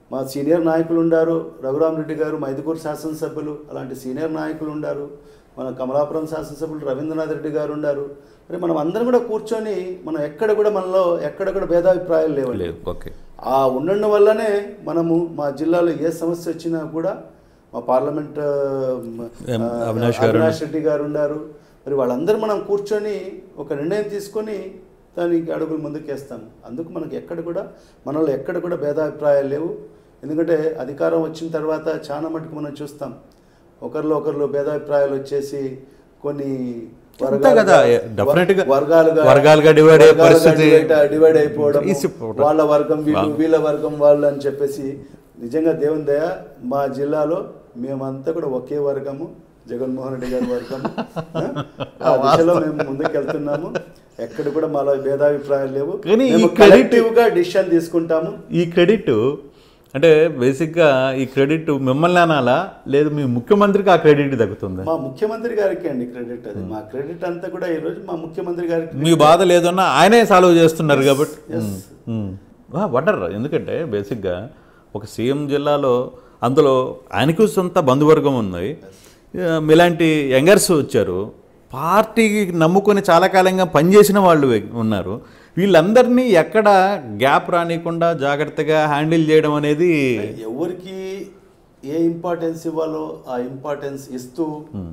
మా సీనియర్ నాయకులు ఉండారు రఘురామరెడ్డి గారు మైదుకూరు శాసనసభ్యులు అలాంటి సీనియర్ నాయకులు ఉండారు మన కమలాపురం శాసనసభ్యులు రవీంద్రనాథ్ రెడ్డి గారు ఉండారు మరి మనం అందరం కూడా కూర్చొని మనం ఎక్కడ కూడా మనలో ఎక్కడ కూడా భేదాభిప్రాయాలు లేవండి లేదు ఓకే ఆ ఉండడం వల్లనే మనము మా జిల్లాలో ఏ సమస్య వచ్చినా కూడా మా పార్లమెంట్ ఆ, ఎం. ఆ, అవినాష్ గారు అవినాష్ రెడ్డి గారు ఉన్నారు మరి వాళ్ళందరూ మనం కూర్చొని ఒక నిర్ణయం తీసుకొని దానికి అడుగులు ముందుకేస్తాము అందుకు మనకి ఎక్కడ కూడా మనలో ఎక్కడ కూడా భేదాభిప్రాయాలు లేవు ఎందుకంటే అధికారం వచ్చిన తర్వాత చాలా మటుకు మనం చూస్తాం ఒకరిలో ఒకరిలో భేదాభిప్రాయాలు వచ్చేసి కొన్ని అంతే కదా, definite గా వర్గాలుగా వర్గాలుగా divide అయ్యే పరిస్థితి డివైడ్ అయిపోవడం తీసిపోవడం. వాళ్ళ వర్గం వీళ్ళు వీళ్ళ వర్గం వాళ్ళు అని చెప్పేసి నిజంగా దేవుని దయ మా జిల్లాలో మేమంతా కూడా ఒకే వర్గము జగన్మోహన్ రెడ్డి గారి వర్గము ఆ దిశలో మేము ముందుకెళ్తున్నాము ఎక్కడ కూడా మాలో భేదాభిప్రాయాలు లేవు కానీ ఈ మేము credit- collective గా డిసిషన్ తీసుకుంటాము ఈ క్రెడిట్ అంటే బేసిక్గా ఈ క్రెడిట్ మిమ్మల్ని అనాలా లేదు మీ ముఖ్యమంత్రికి ఆ క్రెడిట్ దక్కుతుందా మా ముఖ్యమంత్రి గారికి అండి క్రెడిట్ అది మా క్రెడిట్ అంతా కూడా ఈ రోజు మా ముఖ్యమంత్రి గారికి మీ బాధ లేదన్నా ఆయనే సాల్వ్ చేస్తున్నారు కాబట్టి yes. వండర్ ఎందుకంటే బేసిక్గా ఒక సీఎం జిల్లాలో అందులో ఆయనకు సొంత బంధువర్గం ఉంది ఆ, మీలాంటి యంగర్స్ వచ్చారు పార్టీకి నమ్ముకొని చాలా కాలంగా పనిచేసిన వాళ్ళు ఉన్నారు వీళ్ళందరినీ ఎక్కడ గ్యాప్ రానికుండా జాగ్రత్తగా హ్యాండిల్ చేయడం అనేది ఎవరికి ఏ ఇంపార్టెన్స్ ఇవ్వాలో ఆ ఇంపార్టెన్స్ ఇస్తూ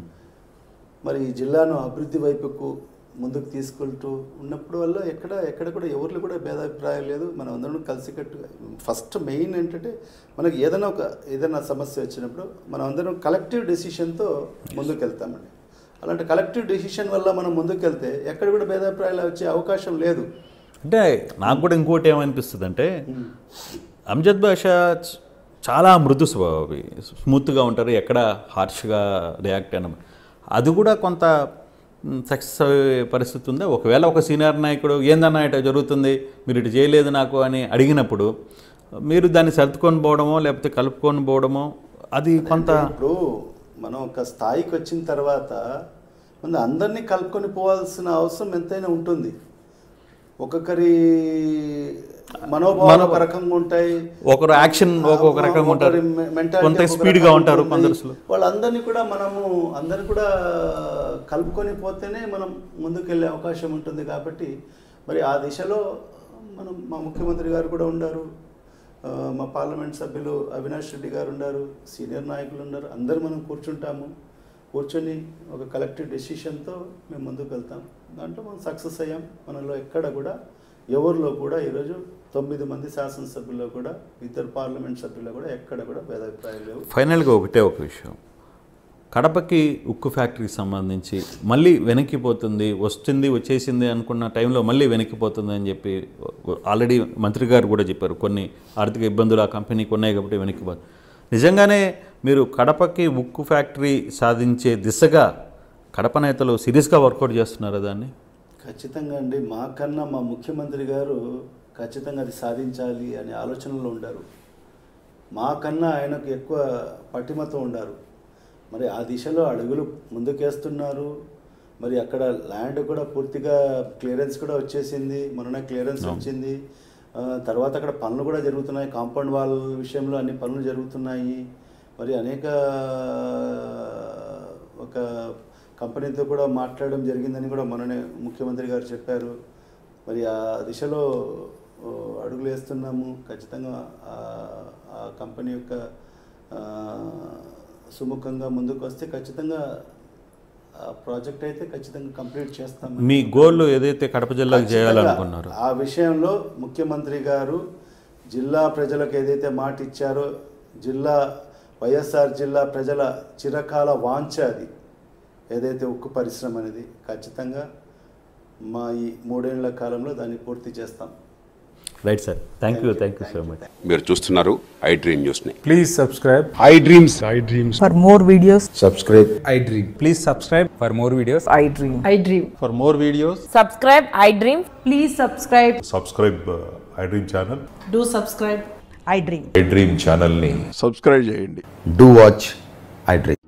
మరి ఈ జిల్లాను అభివృద్ధి వైపుకు ముందుకు తీసుకెళ్తూ ఉన్నప్పుడు వల్ల ఎక్కడ ఎక్కడ కూడా ఎవరిలో కూడా భేదాభిప్రాయం లేదు మనం అందరం కలిసికట్టుగా ఫస్ట్ మెయిన్ ఏంటంటే మనకి ఏదైనా ఒక ఏదైనా సమస్య వచ్చినప్పుడు మనం అందరం కలెక్టివ్ డెసిషన్తో ముందుకు వెళ్తామండి అలాంటి కలెక్టివ్ డెసిషన్ వల్ల మనం ముందుకెళ్తే ఎక్కడ కూడా భేదాభిప్రాయాలు వచ్చే అవకాశం లేదు అంటే నాకు కూడా ఇంకోటి ఏమనిపిస్తుంది అంటే అమ్జద్ బాషా చ- చాలా మృదు స్వభావి స్మూత్గా ఉంటారు ఎక్కడ హార్ష్గా రియాక్ట్ అయిన అది కూడా కొంత సక్సెస్ అయ్యే పరిస్థితి ఉందా ఒకవేళ ఒక సీనియర్ నాయకుడు ఏందన్నా ఇట జరుగుతుంది మీరు ఇటు చేయలేదు నాకు అని అడిగినప్పుడు మీరు దాన్ని సర్దుకొని పోవడమో లేకపోతే కలుపుకొని పోవడమో అది కొంత ఇప్పుడు మనం ఒక స్థాయికి వచ్చిన తర్వాత ముందు అందరినీ కలుపుకొని పోవాల్సిన అవసరం ఎంతైనా ఉంటుంది ఒక్కొక్కరి మనోభావాలు ఒక రకంగా ఉంటాయి ఒకరు యాక్షన్ ఒక్కొక్క రకంగా ఉంటారు ఒకరి మె- mentality కొంత ఒక్కొక్క స్పీడ్గా రకంగా ఉంటారు ఉంటుంది. కొందరు వాళ్ళందరినీ కూడా మనము అందరు కూడా కలుపుకొని పోతేనే మనం ముందుకెళ్ళే అవకాశం ఉంటుంది కాబట్టి మరి ఆ దిశలో మనం మా ముఖ్యమంత్రి గారు కూడా ఉన్నారు ఆ, మా పార్లమెంట్ సభ్యులు అవినాష్ రెడ్డి గారు ఉన్నారు సీనియర్ నాయకులు ఉన్నారు అందరూ మనం కూర్చుంటాము కూర్చొని ఒక కలెక్టివ్ డెసిషన్తో మేము ముందుకు వెళ్తాం దాంట్లో మనం సక్సెస్ అయ్యాం మనలో ఎక్కడ కూడా ఎవరిలో కూడా ఈరోజు తొమ్మిది మంది శాసనసభ్యుల్లో కూడా ఇద్దరు పార్లమెంట్ సభ్యుల్లో కూడా ఎక్కడ కూడా భేదాభిప్రాయాలు లేవు ఫైనల్గా ఒకటే ఒక విషయం కడపకి ఉక్కు ఫ్యాక్టరీకి సంబంధించి మళ్ళీ వెనక్కిపోతుంది వస్తుంది వచ్చేసింది అనుకున్న టైంలో మళ్ళీ వెనక్కిపోతుంది అని చెప్పి ఆల్రెడీ మంత్రి గారు కూడా చెప్పారు కొన్ని ఆర్థిక ఇబ్బందులు ఆ కంపెనీకి ఉన్నాయి కాబట్టి వెనక్కిపోతుంది నిజంగానే మీరు కడపకి ఉక్కు ఫ్యాక్టరీ సాధించే దిశగా కడప నేతలు సీరియస్గా వర్కౌట్ చేస్తున్నారా దాన్ని ఖచ్చితంగా అండి మాకన్నా మా ముఖ్యమంత్రి గారు ఖచ్చితంగా అది సాధించాలి అనే ఆలోచనలో ఉండారు మాకన్నా ఆయనకు ఎక్కువ పటిమతో ఉండారు మరి ఆ దిశలో అడుగులు ముందుకేస్తున్నారు మరి అక్కడ ల్యాండ్ కూడా పూర్తిగా క్లియరెన్స్ కూడా వచ్చేసింది మొన్న క్లియరెన్స్ వచ్చింది ఆ, తర్వాత అక్కడ పనులు కూడా జరుగుతున్నాయి కాంపౌండ్ వాల్ విషయంలో అన్ని పనులు జరుగుతున్నాయి మరి అనేక ఒక కంపెనీతో కూడా మాట్లాడడం జరిగిందని కూడా మొన్ననే ముఖ్యమంత్రి గారు చెప్పారు మరి ఆ దిశలో ఓ, అడుగులు వేస్తున్నాము ఖచ్చితంగా ఆ- ఆ కంపెనీ యొక్క ఆ, సుముఖంగా ముందుకు వస్తే ఖచ్చితంగా ఆ ప్రాజెక్ట్ అయితే ఖచ్చితంగా కంప్లీట్ చేస్తాం మీ గోల్ ఏదైతే కడప జిల్లాకు చేయాలనుకున్నారు ఆ విషయంలో ముఖ్యమంత్రి గారు జిల్లా ప్రజలకు ఏదైతే మాట ఇచ్చారో జిల్లా వైఎస్ఆర్ జిల్లా ప్రజల చిరకాల వాంఛ అది ఏదైతే ఉక్కు పరిశ్రమ అనేది ఖచ్చితంగా మా ఈ మూడేళ్ల కాలంలో దాన్ని పూర్తి చేస్తాం right sir thank you thank you so much మీరు చూస్తున్నారు ఐ డ్రీమ్ న్యూస్ని Please subscribe. IDreams I dreams. For more videos, I dream. Please subscribe for more videos. I dream. I dream. For more videos, Subscribe, I dream. Please subscribe. Subscribe iDream channel Do subscribe. I dream. IDream ఛానల్ని subscribe చేయండి do watch I Dream.